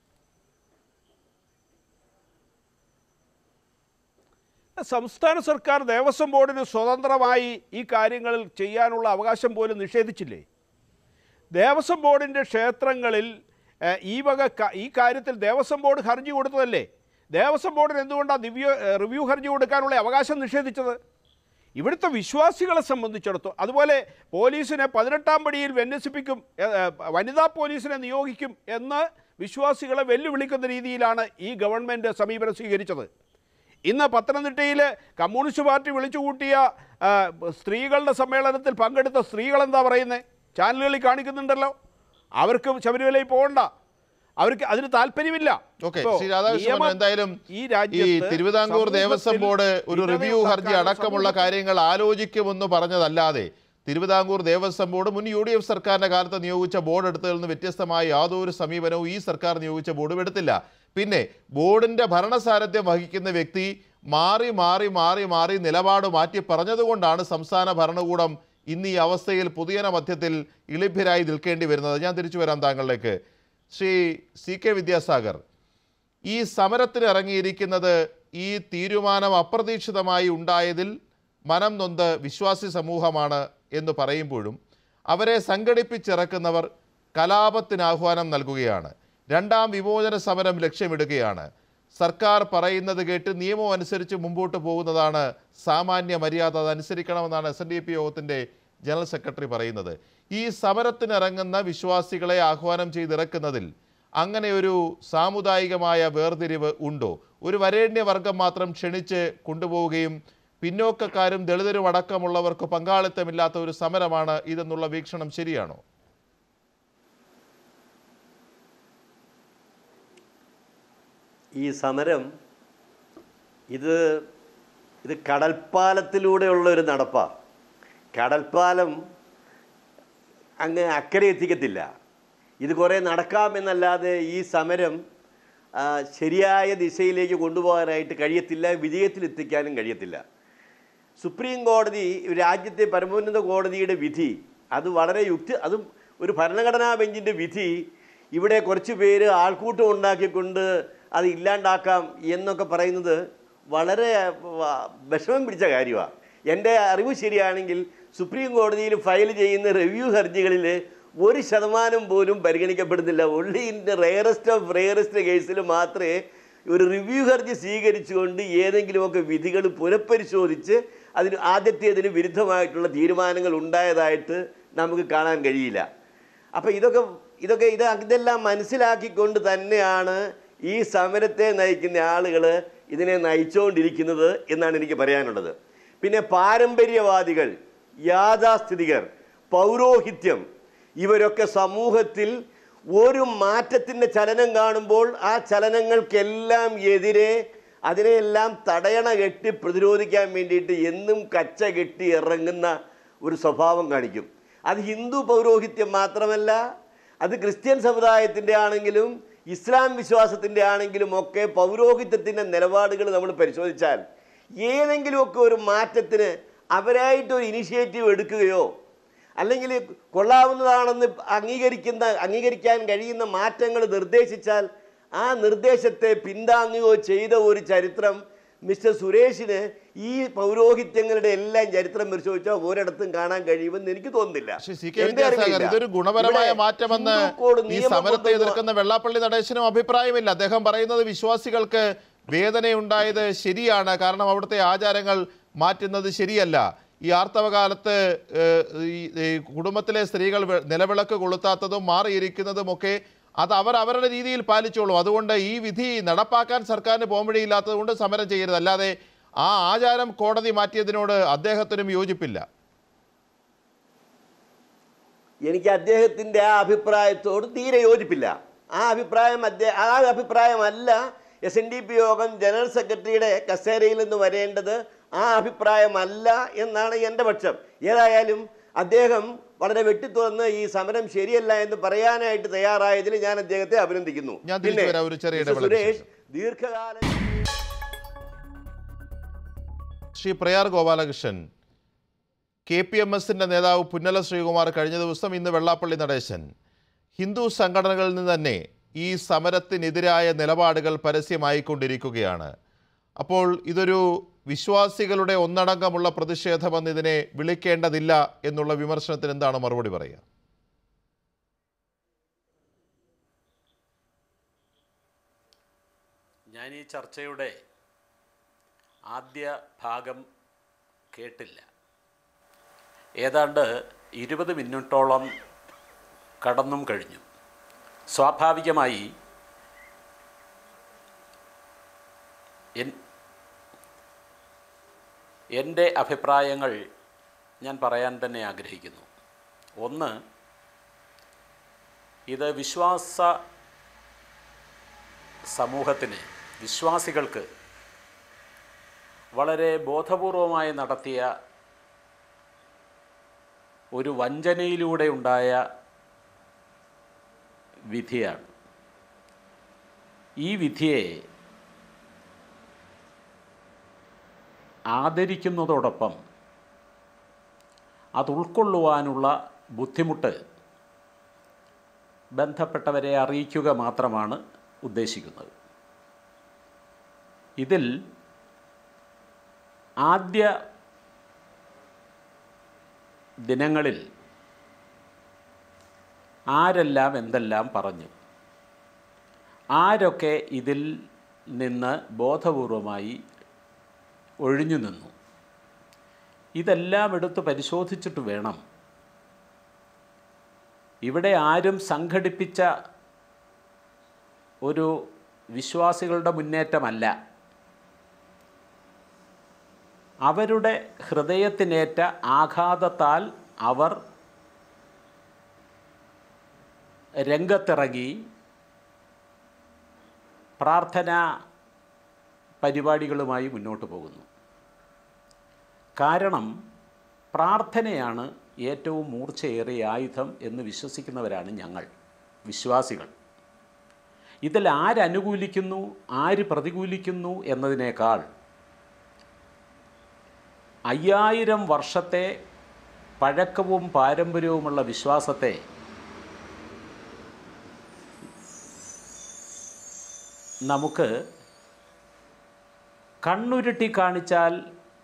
[SPEAKER 4] സംസ്ഥാന സർക്കാർ ദേവസ്വം ബോർഡിന് സ്വതന്ത്രമായി ഈ കാര്യങ്ങളിൽ ചെയ്യാനുള്ള അവകാശം പോലും നിഷേധിച്ചില്ലേ ദേവസ്വം ബോർഡിൻ്റെ ക്ഷേത്രങ്ങളിൽ ഏഹ്, ഈ വക ക- ഈ കാര്യത്തിൽ ദേവസ്വം ബോർഡ് ഹർജി കൊടുത്തതല്ലേ ദേവസ്വം ബോർഡിന് എന്തുകൊണ്ടാണ് ദിവ്യ ഏഹ്, റിവ്യൂ ഹർജി കൊടുക്കാനുള്ള അവകാശം നിഷേധിച്ചത് ഇവിടുത്തെ വിശ്വാസികളെ സംബന്ധിച്ചിടത്തോളം അതുപോലെ പോലീസിനെ പതിനെട്ടാം പടിയിൽ വിന്യസിപ്പിക്കും ഏഹ്, ഏഹ്, വനിതാ പോലീസിനെ നിയോഗിക്കും എന്ന് വിശ്വാസികളെ വെല്ലുവിളിക്കുന്ന രീതിയിലാണ് ഈ ഗവൺമെൻറ് സമീപനം സ്വീകരിച്ചത് ഇന്ന് പത്തനംതിട്ടയിൽ കമ്മ്യൂണിസ്റ്റ് പാർട്ടി വിളിച്ചുകൂട്ടിയ ആ, സ്ത്രീകളുടെ സമ്മേളനത്തിൽ പങ്കെടുത്ത സ്ത്രീകൾ എന്താ പറയുന്നത് ചാനലുകളിൽ കാണിക്കുന്നുണ്ടല്ലോ അവർക്ക് ശബരിമലയിൽ പോകണ്ട അവർക്ക് അതിന് താല്പര്യമില്ല
[SPEAKER 2] ഓക്കെ
[SPEAKER 4] ഇപ്പോ
[SPEAKER 2] ശ്രീ രാധാകൃഷ്ണൻ
[SPEAKER 4] നിയമം
[SPEAKER 2] എന്തായാലും
[SPEAKER 4] ഈ
[SPEAKER 2] ഈ
[SPEAKER 4] രാജ്യത്ത്
[SPEAKER 2] തിരുവിതാംകൂർ ദേവസ്വം
[SPEAKER 4] സമൂഹത്തിൽ
[SPEAKER 2] ബോർഡ് ഒരു
[SPEAKER 4] ഇടവ
[SPEAKER 2] റിവ്യൂ ഹർജി
[SPEAKER 4] സർക്കാർ
[SPEAKER 2] അടക്കമുള്ള
[SPEAKER 4] സമൂഹത്തിൽ
[SPEAKER 2] കാര്യങ്ങൾ ആലോചിക്കുമെന്ന് പറഞ്ഞതല്ലാതെ തിരുവിതാംകൂർ ദേവസ്വം ബോർഡ് മുൻ യു ഡി എഫ് സർക്കാരിന്റെ കാലത്ത് നിയോഗിച്ച ബോർഡ് എടുത്തതിൽ നിന്ന് വ്യത്യസ്തമായ യാതൊരു സമീപനവും ഈ സർക്കാർ നിയോഗിച്ച ബോർഡും എടുത്തില്ല പിന്നെ ബോർഡിന്റെ ഭരണസാരഥ്യം വഹിക്കുന്ന വ്യക്തി മാറി മാറി മാറി മാറി നിലപാട് മാറ്റി പറഞ്ഞതുകൊണ്ടാണ് സംസ്ഥാന ഭരണകൂടം ഇന്ന് ഈ അവസ്ഥയിൽ പുതിയന മധ്യത്തിൽ ഇളിഭ്യരായി നിൽക്കേണ്ടി വരുന്നത് ഞാൻ തിരിച്ചു വരാം താങ്കളിലേക്ക് ശ്രീ സി കെ വിദ്യാസാഗർ ഈ സമരത്തിന് ഇറങ്ങിയിരിക്കുന്നത് ഈ തീരുമാനം അപ്രതീക്ഷിതമായി ഉണ്ടായതിൽ മനം നൊന്ത് വിശ്വാസി സമൂഹമാണ് എന്ന് പറയുമ്പോഴും അവരെ സംഘടിപ്പിച്ചിറക്കുന്നവർ കലാപത്തിന് ആഹ്വാനം നൽകുകയാണ് രണ്ടാം വിമോചന സമരം ലക്ഷ്യമിടുകയാണ് സർക്കാർ പറയുന്നത് കേട്ട് നിയമം അനുസരിച്ച് മുമ്പോട്ട് പോകുന്നതാണ് സാമാന്യ മര്യാദ അതനുസരിക്കണമെന്നാണ് എസ് എൻ ഡി പി യോഗത്തിൻ്റെ ജനറൽ സെക്രട്ടറി പറയുന്നത് ഈ സമരത്തിനിറങ്ങുന്ന വിശ്വാസികളെ ആഹ്വാനം ചെയ്തിറക്കുന്നതിൽ അങ്ങനെ ഒരു സാമുദായികമായ വേർതിരിവ് ഉണ്ടോ ഒരു വരേണ്യവർഗം മാത്രം ക്ഷണിച്ച് കൊണ്ടുപോവുകയും പിന്നോക്കക്കാരും ദളിതരും അടക്കമുള്ളവർക്ക് പങ്കാളിത്തമില്ലാത്ത ഒരു സമരമാണ് ഇതെന്നുള്ള വീക്ഷണം ശരിയാണോ
[SPEAKER 5] ഈ സമരം ഇത് ഇത് കടൽപ്പാലത്തിലൂടെയുള്ള ഒരു നടപ്പാണ് കടൽപ്പാലം അങ്ങ് അക്കരെ എത്തിക്കത്തില്ല ഇത് കുറേ നടക്കാമെന്നല്ലാതെ ഈ സമരം ആ, ശരിയായ ദിശയിലേക്ക് കൊണ്ടുപോകാനായിട്ട് കഴിയത്തില്ല വിജയത്തിലെത്തിക്കാനും കഴിയത്തില്ല സുപ്രീം കോടതി രാജ്യത്തെ പരമോന്നത കോടതിയുടെ വിധി അത് വളരെ യുക്തി അതും ഒരു ഭരണഘടനാ ബെഞ്ചിൻ്റെ വിധി ഇവിടെ കുറച്ച് പേര് ആൾക്കൂട്ടം ഉണ്ടാക്കിക്കൊണ്ട് അത് ഇല്ലാണ്ടാക്കാം എന്നൊക്കെ പറയുന്നത് വളരെ വ- വിഷമം പിടിച്ച കാര്യമാണ് എൻ്റെ അറിവ് ശരിയാണെങ്കിൽ സുപ്രീം കോടതിയിൽ ഫയൽ ചെയ്യുന്ന റിവ്യൂ ഹർജികളിൽ ഒരു ശതമാനം പോലും പരിഗണിക്കപ്പെടുന്നില്ല only in the rarest of rarest കേസിൽ മാത്രമേ ഒരു റിവ്യൂ ഹർജി സ്വീകരിച്ചുകൊണ്ട് ഏതെങ്കിലുമൊക്കെ വിധികൾ പുനഃപരിശോധിച്ച് അതിന് ആദ്യത്തേതിന് വിരുദ്ധമായിട്ടുള്ള തീരുമാനങ്ങൾ ഉണ്ടായതായിട്ട് നമുക്ക് കാണാൻ കഴിയില്ല അപ്പോൾ ഇതൊക്കെ ഇതൊക്കെ ഇത് ഇതെല്ലാം മനസ്സിലാക്കിക്കൊണ്ട് തന്നെയാണ് ഈ സമരത്തെ നയിക്കുന്ന ആളുകൾ ഇതിനെ നയിച്ചുകൊണ്ടിരിക്കുന്നത് എന്നാണ് എനിക്ക് പറയാനുള്ളത് പിന്നെ പാരമ്പര്യവാദികൾ യാഥാസ്ഥിതികർ പൗരോഹിത്യം ഇവരൊക്കെ സമൂഹത്തിൽ ഒരു മാറ്റത്തിൻ്റെ ചലനം കാണുമ്പോൾ ആ ചലനങ്ങൾക്കെല്ലാം എതിരെ അതിനെയെല്ലാം തടയണ കെട്ടി പ്രതിരോധിക്കാൻ വേണ്ടിയിട്ട് എന്നും കച്ച കെട്ടി ഇറങ്ങുന്ന ഒരു സ്വഭാവം കാണിക്കും അത് ഹിന്ദു പൗരോഹിത്യം മാത്രമല്ല അത് ക്രിസ്ത്യൻ സമുദായത്തിൻ്റെ ആണെങ്കിലും ഇസ്ലാം വിശ്വാസത്തിൻ്റെ ആണെങ്കിലും ഒക്കെ പൗരോഹിത്യത്തിൻ്റെ നിലപാടുകൾ നമ്മൾ പരിശോധിച്ചാൽ ഏതെങ്കിലുമൊക്കെ ഒരു മാറ്റത്തിന് അവരായിട്ട് ഒരു ഇനിഷ്യേറ്റീവ് എടുക്കുകയോ അല്ലെങ്കിൽ കൊള്ളാവുന്നതാണെന്ന് അംഗീകരിക്കുന്ന അംഗീകരിക്കാൻ കഴിയുന്ന മാറ്റങ്ങൾ നിർദ്ദേശിച്ചാൽ ആ നിർദ്ദേശത്തെ പിന്താങ്ങുകയോ ചെയ്ത ഒരു ചരിത്രം മിസ്റ്റർ സുരേഷിന് ഈ പൗരോഹിത്യങ്ങളുടെ എല്ലാം ചരിത്രം പരിശോധിച്ചാൽ ഒരിടത്തും കാണാൻ കഴിയുമെന്ന് എനിക്ക് തോന്നുന്നില്ല
[SPEAKER 2] പക്ഷേ സി കെ
[SPEAKER 5] എൻ്റെ
[SPEAKER 2] വിദ്യാസാഗർ
[SPEAKER 5] അറിവില്ല.
[SPEAKER 2] ഇതൊരു ഗുണപരമായ
[SPEAKER 5] ഇവിടെ
[SPEAKER 2] മാറ്റമെന്ന്
[SPEAKER 5] ഹിന്ദു കോഡ്
[SPEAKER 2] ഈ
[SPEAKER 5] നിയമം
[SPEAKER 2] സമരത്തെ
[SPEAKER 5] കൊണ്ടുവന്ന-
[SPEAKER 2] എതിർക്കുന്ന വെള്ളാപ്പള്ളി നടേശനും അഭിപ്രായമില്ല അദ്ദേഹം പറയുന്നത് വിശ്വാസികൾക്ക് വേദനയുണ്ടായത് ശരിയാണ് കാരണം അവിടുത്തെ ആചാരങ്ങൾ മാറ്റുന്നത് ശരിയല്ല ഈ ആർത്തവകാലത്ത് ഏഹ്, ഈ ഈ കുടുംബത്തിലെ സ്ത്രീകൾ വെ- നിലവിളക്ക് കൊളുത്താത്തതും മാറിയിരിക്കുന്നതും ഒക്കെ അത് അവർ അവരുടെ രീതിയിൽ പാലിച്ചോളൂ അതുകൊണ്ട് ഈ വിധി നടപ്പാക്കാൻ സർക്കാരിന് പോംവഴിയില്ലാത്തത് കൊണ്ട് സമരം ചെയ്യരുത് അല്ലാതെ ആ ആചാരം കോടതി മാറ്റിയതിനോട് അദ്ദേഹത്തിനും യോജിപ്പില്ല
[SPEAKER 5] എനിക്ക് അദ്ദേഹത്തിൻ്റെ ആ അഭിപ്രായത്തോട് തീരെ യോജിപ്പില്ല ആ അഭിപ്രായം അദ്ദേഹം ആ അഭിപ്രായമല്ല എസ് എൻ ഡി പി യോഗം ജനറൽ സെക്രട്ടറിയുടെ കസേരയിൽ നിന്ന് വരേണ്ടത് ആ അഭിപ്രായമല്ല എന്നാണ് എൻ്റെ പക്ഷം ഏതായാലും അദ്ദേഹം വളരെ വെട്ടിത്തുറന്ന് ഈ സമരം ശരിയല്ല എന്ന് പറയാനായിട്ട് തയ്യാറായതിൽ ഞാൻ അദ്ദേഹത്തെ അഭിനന്ദിക്കുന്നു
[SPEAKER 2] ഞാൻ തിരിച്ചു വരാം ഒരു ചെറിയ
[SPEAKER 5] മിസ്റ്റർ
[SPEAKER 2] ഇടവേളയ്ക്ക്
[SPEAKER 5] സുരേഷ്
[SPEAKER 2] ശേഷം.
[SPEAKER 5] ദീർഘകാലം
[SPEAKER 2] Shri Prayar Gopalakrishnan K P M എസിൻ്റെ നേതാവ് പുന്നല ശ്രീകുമാർ കഴിഞ്ഞ ദിവസം ഇന്ന് വെള്ളാപ്പള്ളി നടേശൻ ഹിന്ദു സംഘടനകളിൽ നിന്ന് തന്നെ ഈ സമരത്തിനെതിരായ നിലപാടുകൾ പരസ്യമായിക്കൊണ്ടിരിക്കുകയാണ് അപ്പോൾ ഇതൊരു വിശ്വാസികളുടെ ഒന്നടങ്കമുള്ള പ്രതിഷേധമെന്ന് ഇതിനെ വിളിക്കേണ്ടതില്ല എന്നുള്ള വിമർശനത്തിന് എന്താണ് മറുപടി പറയുക
[SPEAKER 6] ഞാൻ ഈ ചർച്ചയുടെ ആദ്യ ഭാഗം കേട്ടില്ല ഏതാണ്ട് ഇരുപത് മിനിറ്റോളം കടന്നും കഴിഞ്ഞു സ്വാഭാവികമായി എൻ- എൻ്റെ അഭിപ്രായങ്ങൾ ഞാൻ പറയാൻ തന്നെ ആഗ്രഹിക്കുന്നു ഒന്ന് ഇത് വിശ്വാസ സമൂഹത്തിന് വിശ്വാസികൾക്ക് വളരെ ബോധപൂർവമായി നടത്തിയ ഒരു വഞ്ചനയിലൂടെ ഉണ്ടായ വിധിയാണ് ഈ വിധിയെ ആദരിക്കുന്നതോടൊപ്പം അത് ഉൾക്കൊള്ളുവാനുള്ള ബുദ്ധിമുട്ട് ബന്ധപ്പെട്ടവരെ അറിയിക്കുക മാത്രമാണ് ഉദ്ദേശിക്കുന്നത് ഇതിൽ ആദ്യ ദിനങ്ങളിൽ ആരെല്ലാം എന്തെല്ലാം പറഞ്ഞു ആരൊക്കെ ഇതിൽ നിന്ന് ബോധപൂർവമായി ഒഴിഞ്ഞു നിന്നു ഇതെല്ലാം എടുത്ത് പരിശോധിച്ചിട്ട് വേണം ഇവിടെ ആരും സംഘടിപ്പിച്ച ഒരു വിശ്വാസികളുടെ മുന്നേറ്റമല്ല അവരുടെ ഹൃദയത്തിനേറ്റ ആഘാതത്താൽ അവർ രംഗത്തിറങ്ങി പ്രാർത്ഥന പരിപാടികളുമായി മുന്നോട്ട് പോകുന്നു കാരണം പ്രാർത്ഥനയാണ് ഏറ്റവും മൂർച്ചയേറിയ ആയുധം എന്ന് വിശ്വസിക്കുന്നവരാണ് ഞങ്ങൾ വിശ്വാസികൾ ഇതിൽ ആരനുകൂലിക്കുന്നു ആര് പ്രതികൂലിക്കുന്നു എന്നതിനേക്കാൾ അയ്യായിരം വർഷത്തെ പഴക്കവും പാരമ്പര്യവുമുള്ള വിശ്വാസത്തെ നമുക്ക് കണ്ണുരുട്ടി കാണിച്ചാൽ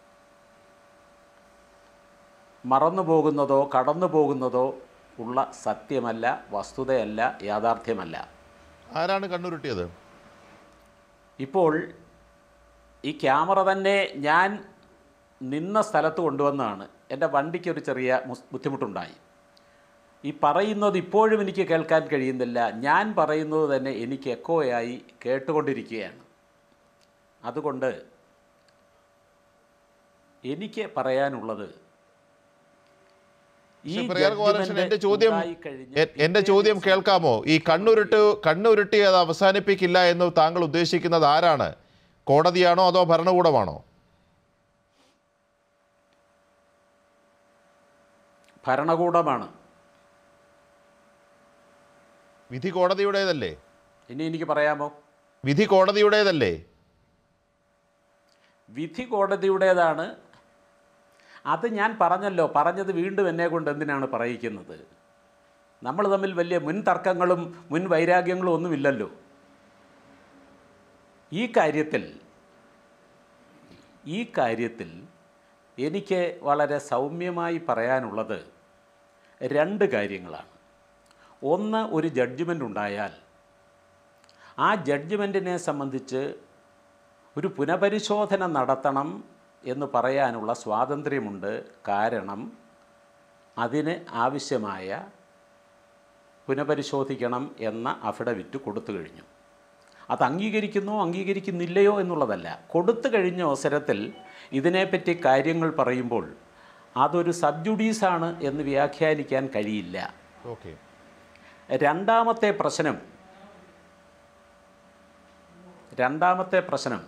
[SPEAKER 6] മറന്നു പോകുന്നതോ കടന്നു പോകുന്നതോ ഉള്ള സത്യമല്ല വസ്തുതയല്ല യാഥാർത്ഥ്യമല്ല
[SPEAKER 2] ആരാണ് കണ്ണുരുട്ടിയത്
[SPEAKER 6] ഇപ്പോൾ ഈ ക്യാമറ തന്നെ ഞാൻ നിന്ന സ്ഥലത്ത് കൊണ്ടുവന്നാണ് എൻ്റെ വണ്ടിക്ക് ഒരു ചെറിയ മുസ്- ബുദ്ധിമുട്ടുണ്ടായി ഈ പറയുന്നത് ഇപ്പോഴും എനിക്ക് കേൾക്കാൻ കഴിയുന്നില്ല ഞാൻ പറയുന്നത് തന്നെ എനിക്ക് എക്കോയായി കേട്ടുകൊണ്ടിരിക്കുകയാണ് അതുകൊണ്ട് എനിക്ക് പറയാനുള്ളത് ഈ
[SPEAKER 2] ശ്രീ പ്രയാർ ഗോപാലകൃഷ്ണൻ
[SPEAKER 6] judgment
[SPEAKER 2] എന്റെ ചോദ്യം
[SPEAKER 6] ഉണ്ടായിക്കഴിഞ്ഞ്
[SPEAKER 2] എ- എന്റെ
[SPEAKER 6] പിറ്റേ
[SPEAKER 2] ചോദ്യം
[SPEAKER 6] ദിവസം
[SPEAKER 2] കേൾക്കാമോ ഈ കണ്ണുരുട്ട് കണ്ണുരുട്ടി അത് അവസാനിപ്പിക്കില്ല എന്ന് താങ്കൾ ഉദ്ദേശിക്കുന്നത് ആരാണ് കോടതിയാണോ അതോ ഭരണകൂടമാണോ
[SPEAKER 6] ഭരണകൂടമാണ്
[SPEAKER 2] വിധി കോടതിയുടേതല്ലേ
[SPEAKER 6] ഇനി എനിക്ക് പറയാമോ
[SPEAKER 2] വിധി കോടതിയുടേതല്ലേ
[SPEAKER 6] വിധി കോടതിയുടേതാണ് അത് ഞാൻ പറഞ്ഞല്ലോ പറഞ്ഞത് വീണ്ടും എന്നെ കൊണ്ട് എന്തിനാണ് പറയിക്കുന്നത് നമ്മൾ തമ്മിൽ വലിയ മുൻ തർക്കങ്ങളും മുൻ വൈരാഗ്യങ്ങളും ഒന്നുമില്ലല്ലോ ഈ കാര്യത്തിൽ ഈ കാര്യത്തിൽ എനിക്ക് വളരെ സൗമ്യമായി പറയാനുള്ളത് രണ്ട് കാര്യങ്ങളാണ് ഒന്ന് ഒരു ജഡ്ജ്മെൻ്റ് ഉണ്ടായാൽ ആ ജഡ്ജ്മെൻറ്റിനെ സംബന്ധിച്ച് ഒരു പുനഃപരിശോധന നടത്തണം എന്ന് പറയാനുള്ള സ്വാതന്ത്ര്യമുണ്ട് കാരണം അതിന് ആവശ്യമായ പുനഃപരിശോധിക്കണം എന്ന അഫിഡവിറ്റ് കൊടുത്തു കഴിഞ്ഞു അത് അംഗീകരിക്കുന്നോ അംഗീകരിക്കുന്നില്ലയോ എന്നുള്ളതല്ല കൊടുത്തു കഴിഞ്ഞ അവസരത്തിൽ ഇതിനെപ്പറ്റി കാര്യങ്ങൾ പറയുമ്പോൾ അതൊരു സബ്ജുഡീസാണ് എന്ന് വ്യാഖ്യാനിക്കാൻ കഴിയില്ല
[SPEAKER 2] ഓക്കെ
[SPEAKER 6] രണ്ടാമത്തെ പ്രശ്നം രണ്ടാമത്തെ പ്രശ്നം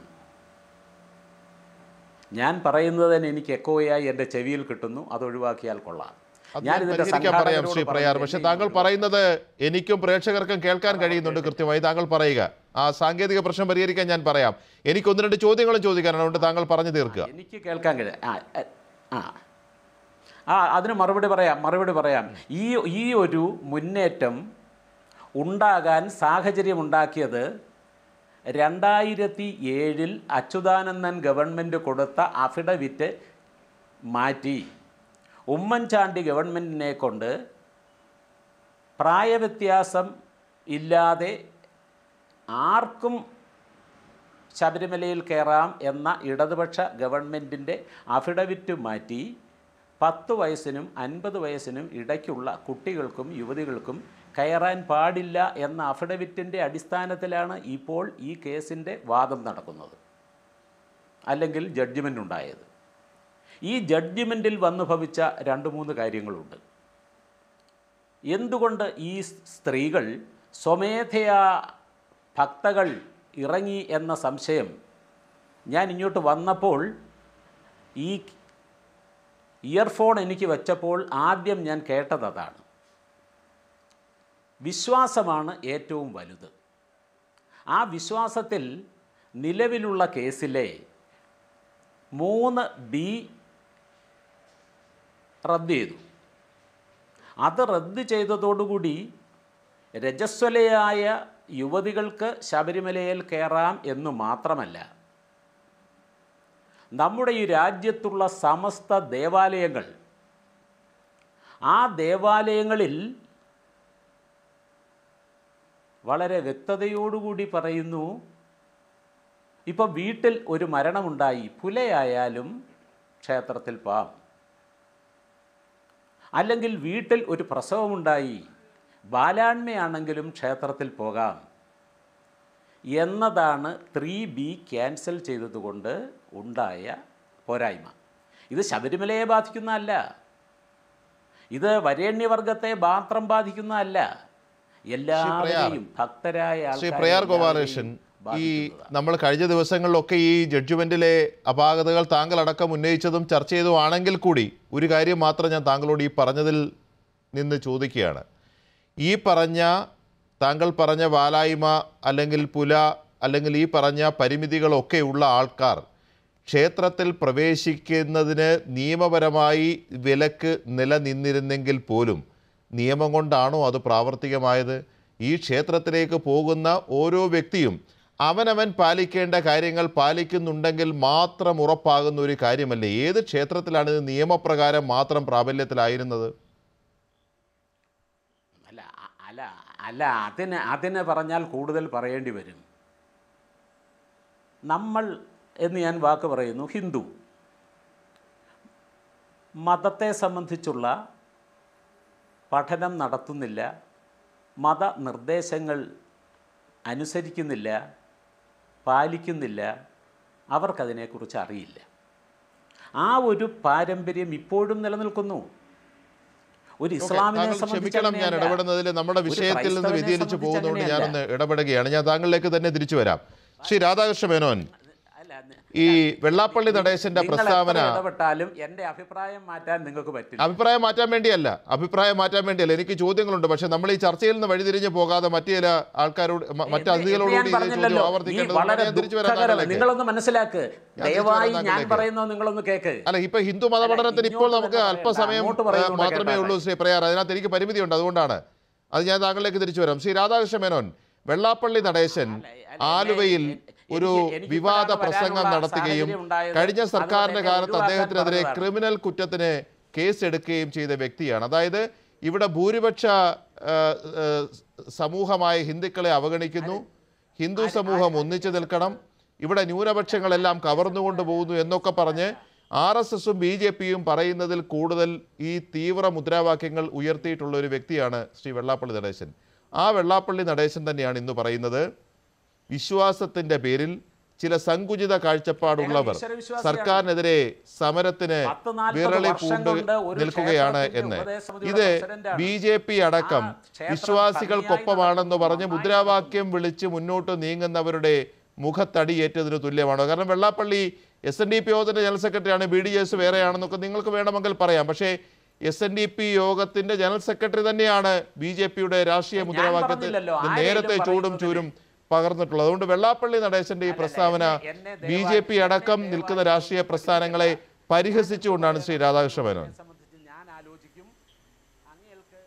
[SPEAKER 6] ഞാൻ പറയുന്നത് തന്നെ എനിക്ക് എക്കോയായി എൻ്റെ ചെവിയിൽ കിട്ടുന്നു അത് ഒഴിവാക്കിയാൽ കൊള്ളാം
[SPEAKER 2] അത്
[SPEAKER 6] ഞാൻ
[SPEAKER 2] ഞാൻ
[SPEAKER 6] ഇതിൻ്റെ
[SPEAKER 2] പരിഹരിക്കാൻ പറയാം
[SPEAKER 6] സംഘാടകരോട്
[SPEAKER 2] ശ്രീ പ്രയാർ
[SPEAKER 6] പറയുന്നത്
[SPEAKER 2] പക്ഷെ
[SPEAKER 6] എന്നെ
[SPEAKER 2] താങ്കൾ
[SPEAKER 6] ഇങ്ങോട്ട്
[SPEAKER 2] പറയുന്നത് എനിക്കും പ്രേക്ഷകർക്കും കേൾക്കാൻ കഴിയുന്നുണ്ട് കൃത്യമായി താങ്കൾ പറയുക ആ സാങ്കേതിക പ്രശ്നം പരിഹരിക്കാൻ ഞാൻ പറയാം എനിക്ക് ഒന്ന് രണ്ട് ചോദ്യങ്ങളും ചോദിക്കാനാണ് അതുകൊണ്ട് താങ്കൾ പറഞ്ഞു തീർക്കുക
[SPEAKER 6] എനിക്ക് കേൾക്കാൻ കഴിയും ആ എ, ആ ആ അതിന് മറുപടി പറയാം മറുപടി പറയാം ഈ ഈ ഒരു മുന്നേറ്റം ഉണ്ടാകാൻ സാഹചര്യമുണ്ടാക്കിയത് രണ്ടായിരത്തി ഏഴിൽ അച്യുതാനന്ദൻ ഗവൺമെൻറ് കൊടുത്ത അഫിഡവിറ്റ് മാറ്റി ഉമ്മൻചാണ്ടി ഗവൺമെൻറ്റിനെ കൊണ്ട് പ്രായവ്യത്യാസം ഇല്ലാതെ ആർക്കും ശബരിമലയിൽ കയറാം എന്ന ഇടതുപക്ഷ ഗവൺമെൻറ്റിൻ്റെ അഫിഡവിറ്റ് മാറ്റി പത്ത് വയസ്സിനും അൻപത് വയസ്സിനും ഇടയ്ക്കുള്ള കുട്ടികൾക്കും യുവതികൾക്കും കയറാൻ പാടില്ല എന്ന അഫിഡവിറ്റിൻ്റെ അടിസ്ഥാനത്തിലാണ് ഇപ്പോൾ ഈ കേസിൻ്റെ വാദം നടക്കുന്നത് അല്ലെങ്കിൽ ജഡ്ജിമെൻ്റ് ഉണ്ടായത് ഈ ജഡ്ജിമെൻറ്റിൽ വന്നു ഭവിച്ച രണ്ട് മൂന്ന് കാര്യങ്ങളുണ്ട് എന്തുകൊണ്ട് ഈ സ്ത്രീകൾ സ്വമേധയാ ഭക്തകൾ ഇറങ്ങി എന്ന സംശയം ഞാൻ ഇങ്ങോട്ട് വന്നപ്പോൾ ഈ ഇയർഫോൺ എനിക്ക് വെച്ചപ്പോൾ ആദ്യം ഞാൻ കേട്ടത് അതാണ് വിശ്വാസമാണ് ഏറ്റവും വലുത് ആ വിശ്വാസത്തിൽ നിലവിലുള്ള കേസിലെ മൂന്ന് ബി റദ്ദ് ചെയ്തു അത് റദ്ദ് ചെയ്തതോടുകൂടി രജസ്വലയായ യുവതികൾക്ക് ശബരിമലയിൽ കയറാം എന്ന് മാത്രമല്ല നമ്മുടെ ഈ രാജ്യത്തുള്ള സമസ്ത ദേവാലയങ്ങൾ ആ ദേവാലയങ്ങളിൽ വളരെ വ്യക്തതയോടുകൂടി പറയുന്നു ഇപ്പം വീട്ടിൽ ഒരു മരണമുണ്ടായി പുലയായാലും ക്ഷേത്രത്തിൽ പാം അല്ലെങ്കിൽ വീട്ടിൽ ഒരു പ്രസവമുണ്ടായി ബാലാണ്മയാണെങ്കിലും ക്ഷേത്രത്തിൽ പോകാം എന്നതാണ് ത്രീ ബി ക്യാൻസൽ ചെയ്തതുകൊണ്ട് ഉണ്ടായ പോരായ്മ ഇത് ശബരിമലയെ ബാധിക്കുന്നതല്ല ഇത് വരേണ്യവർഗത്തെ മാത്രം ബാധിക്കുന്നതല്ല എല്ലാവരെയും ഭക്തരായ
[SPEAKER 2] ശ്രീ
[SPEAKER 6] ആൾക്കാരെ
[SPEAKER 2] പ്രയാർ
[SPEAKER 6] എല്ലാവരെയും
[SPEAKER 2] ഗോപാലകൃഷ്ണൻ ഈ
[SPEAKER 6] ബാധിക്കുന്നതാണ്.
[SPEAKER 2] നമ്മൾ കഴിഞ്ഞ ദിവസങ്ങളിലൊക്കെ ഈ ജഡ്ജ്മെന്റിലെ അപാകതകൾ താങ്കൾ അടക്കം ഉന്നയിച്ചതും ചർച്ച ചെയ്തതുമാണെങ്കിൽ കൂടി ഒരു കാര്യം മാത്രം ഞാൻ താങ്കളോട് ഈ പറഞ്ഞതിൽ നിന്ന് ചോദിക്കുകയാണ് ഈ പറഞ്ഞ താങ്കൾ പറഞ്ഞ വാലായ്മ അല്ലെങ്കിൽ പുല അല്ലെങ്കിൽ ഈ പറഞ്ഞ പരിമിതികളൊക്കെ ഉള്ള ആൾക്കാർ ക്ഷേത്രത്തിൽ പ്രവേശിക്കുന്നതിന് നിയമപരമായി വിലക്ക് നിലനിന്നിരുന്നെങ്കിൽ പോലും നിയമം കൊണ്ടാണോ അത് പ്രാവർത്തികമായത് ഈ ക്ഷേത്രത്തിലേക്ക് പോകുന്ന ഓരോ വ്യക്തിയും അവനവൻ പാലിക്കേണ്ട കാര്യങ്ങൾ പാലിക്കുന്നുണ്ടെങ്കിൽ മാത്രം ഉറപ്പാകുന്ന ഒരു കാര്യമല്ലേ ഏത് ക്ഷേത്രത്തിലാണ് ഇത് നിയമപ്രകാരം മാത്രം പ്രാബല്യത്തിലായിരുന്നത്
[SPEAKER 6] അല്ല അ- അല്ല അല്ല അതിന് അതിന് പറഞ്ഞാൽ കൂടുതൽ പറയേണ്ടി വരും നമ്മൾ എന്ന് ഞാൻ വാക്ക് പറയുന്നു ഹിന്ദു മതത്തെ സംബന്ധിച്ചുള്ള പഠനം നടത്തുന്നില്ല മതനിർദ്ദേശങ്ങൾ അനുസരിക്കുന്നില്ല പാലിക്കുന്നില്ല അവർക്കതിനെക്കുറിച്ച് അറിയില്ല ആ ഒരു പാരമ്പര്യം ഇപ്പോഴും നിലനിൽക്കുന്നു ഒരു ഇസ്ലാമിനെ
[SPEAKER 2] താങ്കൾ
[SPEAKER 6] സംബന്ധിച്ച്
[SPEAKER 2] ക്ഷമിക്കണം ഞാൻ
[SPEAKER 6] അങ്ങനെയല്ല.
[SPEAKER 2] ഇടപെടുന്നതിൽ നമ്മുടെ
[SPEAKER 6] ഒരു
[SPEAKER 2] വിഷയത്തിൽ നിന്ന്
[SPEAKER 6] ക്രൈസ്തവനെ
[SPEAKER 2] വ്യതിചലിച്ച്
[SPEAKER 6] സംബന്ധിച്ച്
[SPEAKER 2] പോകുന്നതുകൊണ്ട്
[SPEAKER 6] അങ്ങനെയല്ല.
[SPEAKER 2] ഞാനൊന്ന് ഇടപെടുകയാണ് ഞാൻ താങ്കളിലേക്ക് തന്നെ തിരിച്ചു വരാം ശ്രീ രാധാകൃഷ്ണ മേനോൻ
[SPEAKER 6] അല്ല, ന-
[SPEAKER 2] ഈ വെള്ളാപ്പള്ളി നടേശന്റെ
[SPEAKER 6] നിങ്ങൾ എത്ര
[SPEAKER 2] പ്രസ്താവന
[SPEAKER 6] ഇടപെട്ടാലും എന്റെ അഭിപ്രായം മാറ്റാൻ നിങ്ങൾക്ക് പറ്റില്ല
[SPEAKER 2] അഭിപ്രായം മാറ്റാൻ വേണ്ടിയല്ല അഭിപ്രായം മാറ്റാൻ വേണ്ടിയല്ല എനിക്ക് ചോദ്യങ്ങളുണ്ട് പക്ഷെ നമ്മൾ ഈ ചർച്ചയിൽ നിന്ന് വഴിതിരിഞ്ഞ് പോകാതെ മറ്റു ചില ആൾക്കാരോട് മ- മറ്റ്
[SPEAKER 6] ഇത്
[SPEAKER 2] അതിഥികളോട്
[SPEAKER 6] ഞാൻ
[SPEAKER 2] കൂടി ഇതേ ചോദ്യം
[SPEAKER 6] പറഞ്ഞില്ലല്ലോ. ഈ
[SPEAKER 2] ആവർത്തിക്കേണ്ടതുകൊണ്ട്
[SPEAKER 6] വളരെ
[SPEAKER 2] ഞാൻ തിരിച്ചു വരാം
[SPEAKER 6] ദുഃഖകരം
[SPEAKER 2] താങ്കളിലേക്ക്.
[SPEAKER 6] നിങ്ങളൊന്ന് മനസ്സിലാക്ക്
[SPEAKER 2] ഞാൻ തിരിച്ചു
[SPEAKER 6] ദയവായി
[SPEAKER 2] വരാം
[SPEAKER 6] ഞാൻ
[SPEAKER 2] താങ്കളിലേക്ക്.
[SPEAKER 6] പറയുന്നത് നിങ്ങളൊന്ന് കേക്ക്
[SPEAKER 2] അല്ല ഇപ്പൊ ഹിന്ദു മതപഠനത്തിന്
[SPEAKER 6] അല്ല,
[SPEAKER 2] ഇപ്പോൾ
[SPEAKER 6] ഇങ്ങോട്ട്
[SPEAKER 2] നമുക്ക്
[SPEAKER 6] തന്നെ
[SPEAKER 2] അല്പസമയം
[SPEAKER 6] അങ്ങോട്ട്
[SPEAKER 2] ഏഹ്,
[SPEAKER 6] പറയുന്നത്
[SPEAKER 2] മാത്രമേ
[SPEAKER 6] കേട്ടാട്ടെ.
[SPEAKER 2] ഉള്ളൂ ശ്രീ പ്രയാർ അതിനകത്ത് എനിക്ക് പരിമിതിയുണ്ട് അതുകൊണ്ടാണ് അത് ഞാൻ താങ്കളിലേക്ക് തിരിച്ചു വരാം ശ്രീ രാധാകൃഷ്ണ മേനോൻ വെള്ളാപ്പള്ളി നടേശൻ
[SPEAKER 6] അല്ല, അല്ല,
[SPEAKER 2] ആലുവയിൽ
[SPEAKER 6] എന്നെ-
[SPEAKER 2] ഒരു
[SPEAKER 6] എനിക്ക് എനിക്ക്
[SPEAKER 2] വിവാദ
[SPEAKER 6] ഇപ്പോഴാണ്
[SPEAKER 2] പ്രസംഗം
[SPEAKER 6] വരാനുള്ള
[SPEAKER 2] നടത്തുകയും
[SPEAKER 6] സാഹചര്യം ഉണ്ടായത്.
[SPEAKER 2] കഴിഞ്ഞ സർക്കാരിന്റെ
[SPEAKER 6] അതുകൊണ്ട്
[SPEAKER 2] കാലത്ത്
[SPEAKER 6] എന്നെ
[SPEAKER 2] അദ്ദേഹത്തിനെതിരെ
[SPEAKER 6] ഒഴിവാക്കാൻ
[SPEAKER 2] ക്രിമിനൽ കുറ്റത്തിന് കേസെടുക്കുകയും ചെയ്ത വ്യക്തിയാണ് അതായത് ഇവിടെ ഭൂരിപക്ഷ ആ, ആ, സമൂഹമായ ഹിന്ദുക്കളെ അവഗണിക്കുന്നു ഹിന്ദു സമൂഹം ഒന്നിച്ചു നിൽക്കണം ഇവിടെ ന്യൂനപക്ഷങ്ങളെല്ലാം കവർന്നുകൊണ്ട് പോകുന്നു എന്നൊക്കെ പറഞ്ഞ് ആർ എസ് എസും ബി ജെ പിയും പറയുന്നതിൽ കൂടുതൽ ഈ തീവ്ര മുദ്രാവാക്യങ്ങൾ ഉയർത്തിയിട്ടുള്ള ഒരു വ്യക്തിയാണ് ശ്രീ വെള്ളാപ്പള്ളി നടേശൻ ആ വെള്ളാപ്പള്ളി നടേശൻ തന്നെയാണ് ഇന്ന് പറയുന്നത് വിശ്വാസത്തിന്റെ പേരിൽ ചില സങ്കുചിത കാഴ്ചപ്പാടുള്ളവർ
[SPEAKER 6] അദ്ദേഹം ഈശ്വരവിശ്വാസിയാണ്.
[SPEAKER 2] സർക്കാരിനെതിരെ സമരത്തിന്
[SPEAKER 6] പത്ത് നാൽപ്പത്
[SPEAKER 2] വിരളി
[SPEAKER 6] വർഷം
[SPEAKER 2] പൂണ്ട്
[SPEAKER 6] കൊണ്ട് ഒരു
[SPEAKER 2] നിൽക്കുകയാണ്
[SPEAKER 6] ക്ഷേത്രത്തിന്റെ
[SPEAKER 2] എന്ന്
[SPEAKER 6] ഉപദേശസമിതിയുടെ
[SPEAKER 2] ഇത്
[SPEAKER 6] പ്രസിഡന്റാണ്.
[SPEAKER 2] ബി ജെ പി അടക്കം
[SPEAKER 6] ആ ക്ഷേത്രം
[SPEAKER 2] വിശ്വാസികൾക്കൊപ്പമാണെന്ന്
[SPEAKER 6] ഭംഗിയായി
[SPEAKER 2] പറഞ്ഞ്
[SPEAKER 6] നടത്തുന്നു,
[SPEAKER 2] മുദ്രാവാക്യം വിളിച്ച് മുന്നോട്ട് നീങ്ങുന്നവരുടെ മുഖത്തടിയേറ്റതിന് തുല്യമാണ് കാരണം Vellappally S N D P യോഗത്തിന്റെ ജനറൽ സെക്രട്ടറിയാണ് ബി ഡി എസ് വേറെയാണെന്നൊക്കെ നിങ്ങൾക്ക് വേണമെങ്കിൽ പറയാം പക്ഷേ എസ് എൻ ഡി പി യോഗത്തിന്റെ ജനറൽ സെക്രട്ടറി തന്നെയാണ് ബി ജെ പിയുടെ രാഷ്ട്രീയ
[SPEAKER 6] ഞാൻ
[SPEAKER 2] മുദ്രാവാക്യത്തിൽ
[SPEAKER 6] പറഞ്ഞില്ലല്ലോ,
[SPEAKER 2] ഇത്
[SPEAKER 6] ആരെങ്കിലും
[SPEAKER 2] നേരത്തെ ചൂടും
[SPEAKER 6] പറയുന്നതിന്
[SPEAKER 2] ചൂരും പകർന്നിട്ടുള്ളത് അതുകൊണ്ട് വെള്ളാപ്പള്ളി നടേശന്റെ ഈ
[SPEAKER 6] അല്ലല്ല,
[SPEAKER 2] പ്രസ്താവന
[SPEAKER 6] എന്നെ- എന്നെ
[SPEAKER 2] ബി
[SPEAKER 6] ദയവായി-
[SPEAKER 2] ജെ പി അടക്കം
[SPEAKER 6] എന്നെ
[SPEAKER 2] നിൽക്കുന്ന
[SPEAKER 6] ദയവായി
[SPEAKER 2] രാഷ്ട്രീയ പ്രസ്ഥാനങ്ങളെ പരിഹസിച്ചുകൊണ്ടാണ് ശ്രീ രാധാകൃഷ്ണ മേനോൻ
[SPEAKER 6] സംബന്ധിച്ച് ഞാൻ ആലോചിക്കും അങ്ങേൾക്ക്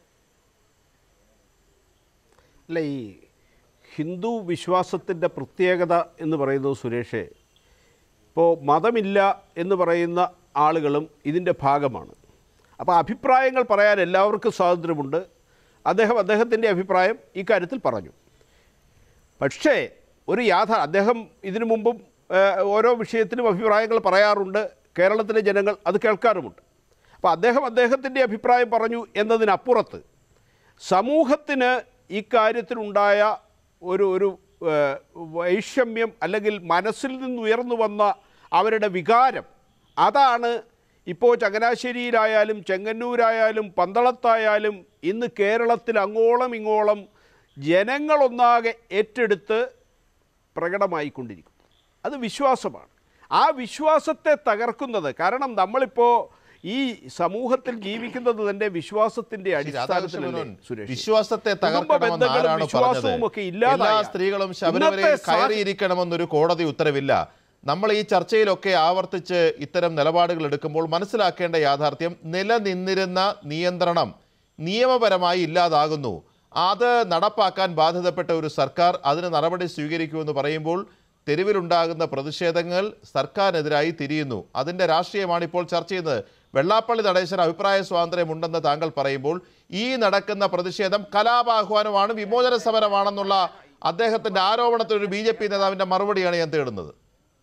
[SPEAKER 4] അല്ല ഈ ഹിന്ദു വിശ്വാസത്തിൻ്റെ പ്രത്യേകത എന്ന് പറയുന്നത് സുരേഷേ ഇപ്പോൾ മതമില്ല എന്ന് പറയുന്ന ആളുകളും ഇതിൻ്റെ ഭാഗമാണ് അപ്പോൾ അഭിപ്രായങ്ങൾ പറയാൻ എല്ലാവർക്കും സ്വാതന്ത്ര്യമുണ്ട് അദ്ദേഹം അദ്ദേഹത്തിൻ്റെ അഭിപ്രായം ഇക്കാര്യത്തിൽ പറഞ്ഞു പക്ഷേ ഒരു യാഥാ അദ്ദേഹം ഇതിനു മുമ്പും ഏഹ്, ഓരോ വിഷയത്തിലും അഭിപ്രായങ്ങൾ പറയാറുണ്ട് കേരളത്തിലെ ജനങ്ങൾ അത് കേൾക്കാറുമുണ്ട് അപ്പോൾ അദ്ദേഹം അദ്ദേഹത്തിൻ്റെ അഭിപ്രായം പറഞ്ഞു എന്നതിനപ്പുറത്ത് സമൂഹത്തിന് ഇക്കാര്യത്തിലുണ്ടായ ഒരു ഒരു ഏഹ്, വൈഷമ്യം അല്ലെങ്കിൽ മനസ്സിൽ നിന്നുയർന്നു വന്ന അവരുടെ വികാരം അതാണ് ഇപ്പോൾ ചങ്ങനാശ്ശേരിയിലായാലും ചെങ്ങന്നൂരായാലും പന്തളത്തായാലും ഇന്ന് കേരളത്തിൽ അങ്ങോളം ഇങ്ങോളം ജനങ്ങളൊന്നാകെ ഏറ്റെടുത്ത് പ്രകടമായിക്കൊണ്ടിരിക്കും അത് വിശ്വാസമാണ് ആ വിശ്വാസത്തെ തകർക്കുന്നത് കാരണം നമ്മളിപ്പോൾ ഈ സമൂഹത്തിൽ ജീവിക്കുന്നത് തന്നെ വിശ്വാസത്തിന്റെ അടിസ്ഥാനത്തിലല്ലേ
[SPEAKER 2] രാധാകൃഷ്ണൻ
[SPEAKER 4] സുരേഷ്
[SPEAKER 2] വിശ്വാസത്തെ
[SPEAKER 4] കുടുംബ
[SPEAKER 2] തകർക്കണമെന്ന്
[SPEAKER 4] ബന്ധങ്ങളും
[SPEAKER 2] ആരാണ്
[SPEAKER 4] വിശ്വാസവും ഒക്കെ
[SPEAKER 2] പറഞ്ഞത്
[SPEAKER 4] ഇല്ലാതായ
[SPEAKER 2] എല്ലാ സ്ത്രീകളും ശബരിമലയിൽ
[SPEAKER 4] ഇന്നത്തെ സാഹ-
[SPEAKER 2] കയറിയിരിക്കണമെന്നൊരു കോടതി ഉത്തരവില്ല നമ്മൾ ഈ ചർച്ചയിലൊക്കെ ആവർത്തിച്ച് ഇത്തരം നിലപാടുകൾ എടുക്കുമ്പോൾ മനസ്സിലാക്കേണ്ട യാഥാർത്ഥ്യം നിലനിന്നിരുന്ന നിയന്ത്രണം നിയമപരമായി ഇല്ലാതാകുന്നു അത് നടപ്പാക്കാൻ ബാധ്യതപ്പെട്ട ഒരു സർക്കാർ അതിന് നടപടി സ്വീകരിക്കുമെന്ന് പറയുമ്പോൾ തെരുവിലുണ്ടാകുന്ന പ്രതിഷേധങ്ങൾ സർക്കാരിനെതിരായി തിരിയുന്നു അതിൻ്റെ രാഷ്ട്രീയമാണ് ഇപ്പോൾ ചർച്ച ചെയ്യുന്നത് വെള്ളാപ്പള്ളി നടേശൻ അഭിപ്രായ സ്വാതന്ത്ര്യമുണ്ടെന്ന് താങ്കൾ പറയുമ്പോൾ ഈ നടക്കുന്ന പ്രതിഷേധം കലാപാഹ്വാനമാണ് വിമോചന സമരമാണെന്നുള്ള അദ്ദേഹത്തിന്റെ ആരോപണത്തിന് ഒരു ബി ജെ പി നേതാവിന്റെ മറുപടിയാണ് ഞാൻ തേടുന്നത്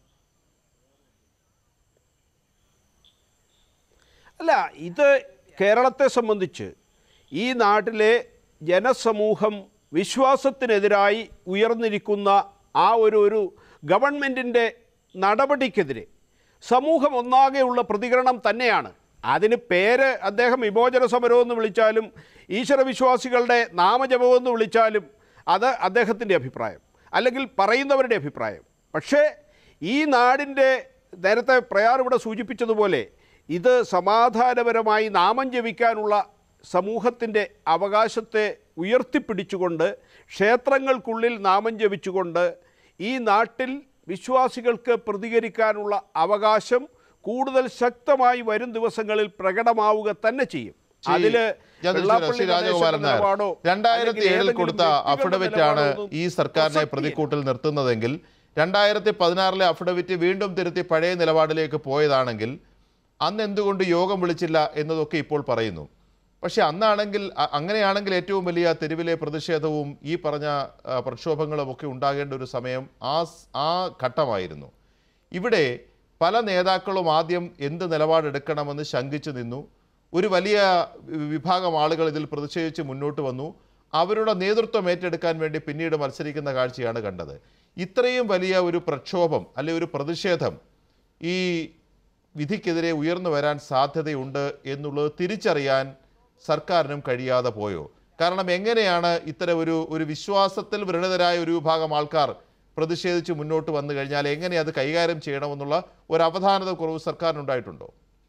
[SPEAKER 4] അല്ല ഇത് കേരളത്തെ സംബന്ധിച്ച് ഈ നാട്ടിലെ ജനസമൂഹം വിശ്വാസത്തിനെതിരായി ഉയർന്നിരിക്കുന്ന ആ ഒരു ഒരു ഗവൺമെൻറ്റിൻ്റെ നടപടിക്കെതിരെ സമൂഹം ഒന്നാകെയുള്ള പ്രതികരണം തന്നെയാണ് അതിന് പേര് അദ്ദേഹം വിമോചന സമരമെന്ന് വിളിച്ചാലും ഈശ്വരവിശ്വാസികളുടെ നാമജപമെന്ന് വിളിച്ചാലും അത് അദ്ദേഹത്തിൻ്റെ അഭിപ്രായം അല്ലെങ്കിൽ പറയുന്നവരുടെ അഭിപ്രായം പക്ഷേ ഈ നാടിൻ്റെ നേരത്തെ പ്രയാർ ഇവിടെ സൂചിപ്പിച്ചതുപോലെ ഇത് സമാധാനപരമായി നാമം ജപിക്കാനുള്ള സമൂഹത്തിൻ്റെ അവകാശത്തെ ഉയർത്തിപ്പിടിച്ചുകൊണ്ട് ക്ഷേത്രങ്ങൾക്കുള്ളിൽ നാമം ജപിച്ചുകൊണ്ട് ഈ നാട്ടിൽ വിശ്വാസികൾക്ക് പ്രതികരിക്കാനുള്ള അവകാശം കൂടുതൽ ശക്തമായി വരും ദിവസങ്ങളിൽ പ്രകടമാവുക തന്നെ ചെയ്യും
[SPEAKER 2] ശ്രീ-
[SPEAKER 4] അതില്
[SPEAKER 2] ഞാൻ ചോദിച്ചു
[SPEAKER 4] വെള്ളാപ്പള്ളി
[SPEAKER 2] ശ്രീ രാജഗോപാലൻ നായർ
[SPEAKER 4] നിലപാടോ
[SPEAKER 2] രണ്ടായിരത്തി
[SPEAKER 4] അല്ലെങ്കിൽ
[SPEAKER 2] ഏഴിൽ
[SPEAKER 4] ഏതെങ്കിലും
[SPEAKER 2] കൊടുത്ത
[SPEAKER 4] വ്യക്തികളുടെ
[SPEAKER 2] അഫിഡവിറ്റ് ആണ്
[SPEAKER 4] നിലപാടോ ഒന്നും
[SPEAKER 2] ഈ സർക്കാരിനെ
[SPEAKER 4] പ്രസക്തിയില്ല.
[SPEAKER 2] പ്രതിക്കൂട്ടിൽ നിർത്തുന്നതെങ്കിൽ രണ്ടായിരത്തി പതിനാറിലെ അഫിഡവിറ്റ് വീണ്ടും തിരുത്തി പഴയ നിലപാടിലേക്ക് പോയതാണെങ്കിൽ അന്ന് എന്തുകൊണ്ട് യോഗം വിളിച്ചില്ല എന്നതൊക്കെ ഇപ്പോൾ പറയുന്നു പക്ഷെ അന്നാണെങ്കിൽ അ- അങ്ങനെയാണെങ്കിൽ ഏറ്റവും വലിയ തെരുവിലെ പ്രതിഷേധവും ഈ പറഞ്ഞ ആ, പ്രക്ഷോഭങ്ങളും ഒക്കെ ഉണ്ടാകേണ്ട ഒരു സമയം ആ സ്- ആ ഘട്ടമായിരുന്നു ഇവിടെ പല നേതാക്കളും ആദ്യം എന്ത് നിലപാടെടുക്കണമെന്ന് ശങ്കിച്ചു നിന്നു ഒരു വലിയ വിഭാഗം ആളുകൾ ഇതിൽ പ്രതിഷേധിച്ച് മുന്നോട്ട് വന്നു അവരുടെ നേതൃത്വം ഏറ്റെടുക്കാൻ വേണ്ടി പിന്നീട് മത്സരിക്കുന്ന കാഴ്ചയാണ് കണ്ടത് ഇത്രയും വലിയ ഒരു പ്രക്ഷോഭം അല്ലെ ഒരു പ്രതിഷേധം ഈ വിധിക്കെതിരെ ഉയർന്നു വരാൻ സാധ്യതയുണ്ട് എന്നുള്ളത് തിരിച്ചറിയാൻ സർക്കാരിനും കഴിയാതെ പോയോ കാരണം എങ്ങനെയാണ് ഇത്തരം ഒരു ഒരു വിശ്വാസത്തിൽ വ്രണതരായ ഒരു വിഭാഗം ആൾക്കാർ പ്രതിഷേധിച്ച് മുന്നോട്ട് വന്നു കഴിഞ്ഞാൽ എങ്ങനെ അത് കൈകാര്യം ചെയ്യണമെന്നുള്ള ഒരു അവധാനത കുറവ് സർക്കാരിനുണ്ടായിട്ടുണ്ടോ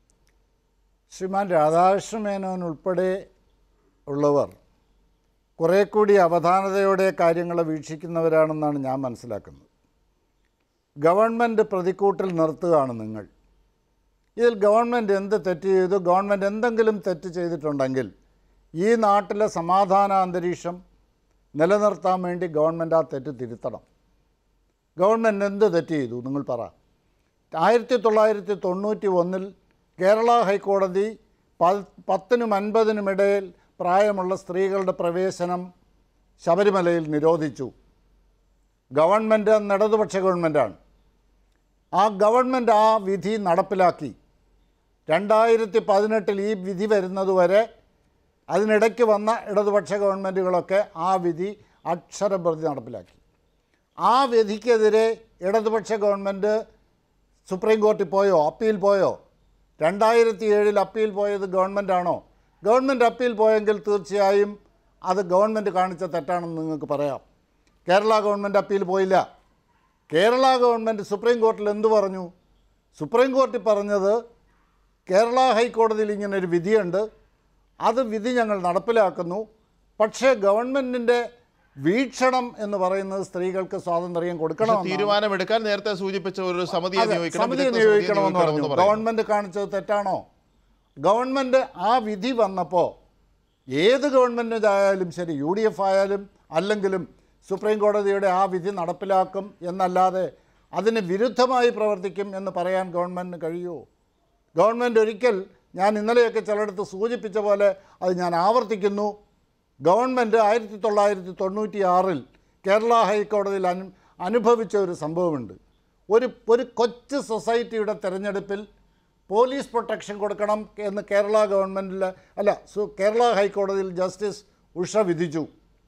[SPEAKER 3] ശ്രീമാൻ രാധാകൃഷ്ണ മേനോൻ ഉൾപ്പെടെ ഉള്ളവർ കുറേ കൂടി അവധാനതയോടെ കാര്യങ്ങളെ വീക്ഷിക്കുന്നവരാണെന്നാണ് ഞാൻ മനസ്സിലാക്കുന്നത് ഗവൺമെൻറ് പ്രതിക്കൂട്ടിൽ നിർത്തുകയാണ് നിങ്ങൾ ഇതിൽ ഗവൺമെൻറ് എന്ത് തെറ്റ് ചെയ്തു ഗവൺമെൻറ് എന്തെങ്കിലും തെറ്റ് ചെയ്തിട്ടുണ്ടെങ്കിൽ ഈ നാട്ടിലെ സമാധാന അന്തരീക്ഷം നിലനിർത്താൻ വേണ്ടി ഗവൺമെൻറ് ആ തെറ്റ് തിരുത്തണം ഗവൺമെൻറ് എന്ത് തെറ്റ് ചെയ്തു നിങ്ങൾ പറ ആയിരത്തി തൊള്ളായിരത്തി തൊണ്ണൂറ്റി ഒന്നിൽ കേരള ഹൈക്കോടതി പ- പത്തിനും അൻപതിനും ഇടയിൽ പ്രായമുള്ള സ്ത്രീകളുടെ പ്രവേശനം ശബരിമലയിൽ നിരോധിച്ചു ഗവൺമെൻറ് അന്ന് ഇടതുപക്ഷ ഗവൺമെൻറ്റാണ് ആ ഗവൺമെൻറ് ആ വിധി നടപ്പിലാക്കി രണ്ടായിരത്തി പതിനെട്ടിൽ ഈ വിധി വരുന്നതുവരെ അതിനിടയ്ക്ക് വന്ന ഇടതുപക്ഷ ഗവൺമെൻറ്റുകളൊക്കെ ആ വിധി അക്ഷരപ്രതി നടപ്പിലാക്കി ആ വിധിക്കെതിരെ ഇടതുപക്ഷ ഗവൺമെൻറ് സുപ്രീം കോർട്ടിൽ പോയോ അപ്പീൽ പോയോ രണ്ടായിരത്തി ഏഴിൽ അപ്പീൽ പോയത് ഗവൺമെൻറ്റാണോ ഗവൺമെൻറ് അപ്പീൽ പോയെങ്കിൽ തീർച്ചയായും അത് ഗവൺമെൻറ് കാണിച്ച തെറ്റാണെന്ന് നിങ്ങൾക്ക് പറയാം കേരള ഗവൺമെൻറ് അപ്പീൽ പോയില്ല കേരള ഗവൺമെൻറ് സുപ്രീം കോർട്ടിൽ എന്തു പറഞ്ഞു സുപ്രീം കോർട്ടിൽ പറഞ്ഞത് കേരള ഹൈക്കോടതിയിൽ ഇങ്ങനെ ഒരു വിധിയുണ്ട് അത് വിധി ഞങ്ങൾ നടപ്പിലാക്കുന്നു പക്ഷേ ഗവൺമെൻറ്റിൻ്റെ വീക്ഷണം എന്ന് പറയുന്നത് സ്ത്രീകൾക്ക് സ്വാതന്ത്ര്യം
[SPEAKER 2] പക്ഷെ
[SPEAKER 3] കൊടുക്കണം
[SPEAKER 2] തീരുമാനമെടുക്കാൻ നേരത്തെ സൂചിപ്പിച്ച ഒരു സമിതിയെ
[SPEAKER 3] അതെ,
[SPEAKER 2] നിയോഗിക്കണം
[SPEAKER 3] സമിതിയെ
[SPEAKER 2] വിദഗ്ധ സമിതിയെ
[SPEAKER 3] നിയോഗിക്കണമെന്ന് പറഞ്ഞു
[SPEAKER 2] നിയോഗിക്കണമെന്ന് പറയുന്നു.
[SPEAKER 3] ഗവൺമെൻറ് കാണിച്ചത് തെറ്റാണോ ഗവൺമെൻറ് ആ വിധി വന്നപ്പോൾ ഏത് ഗവൺമെൻറ് ആയാലും ശരി യു ഡി എഫ് ആയാലും അല്ലെങ്കിലും സുപ്രീം കോടതിയുടെ ആ വിധി നടപ്പിലാക്കും എന്നല്ലാതെ അതിന് വിരുദ്ധമായി പ്രവർത്തിക്കും എന്ന് പറയാൻ ഗവൺമെൻറ്റിന് കഴിയുമോ ഗവൺമെൻറ് ഒരിക്കൽ ഞാൻ ഇന്നലെയൊക്കെ ചിലയിടത്ത് സൂചിപ്പിച്ച പോലെ അത് ഞാൻ ആവർത്തിക്കുന്നു ഗവൺമെൻറ് ആയിരത്തി തൊള്ളായിരത്തി തൊണ്ണൂറ്റി ആറിൽ കേരള ഹൈക്കോടതിയിൽ അനു അനുഭവിച്ച ഒരു സംഭവമുണ്ട് ഒരു ഒരു കൊച്ചു സൊസൈറ്റിയുടെ തെരഞ്ഞെടുപ്പിൽ പോലീസ് പ്രൊട്ടക്ഷൻ കൊടുക്കണം എന്ന് കേരള ഗവൺമെൻറ്റിൽ അല്ല സു കേരള ഹൈക്കോടതിയിൽ ജസ്റ്റിസ് ഉഷ വിധിച്ചു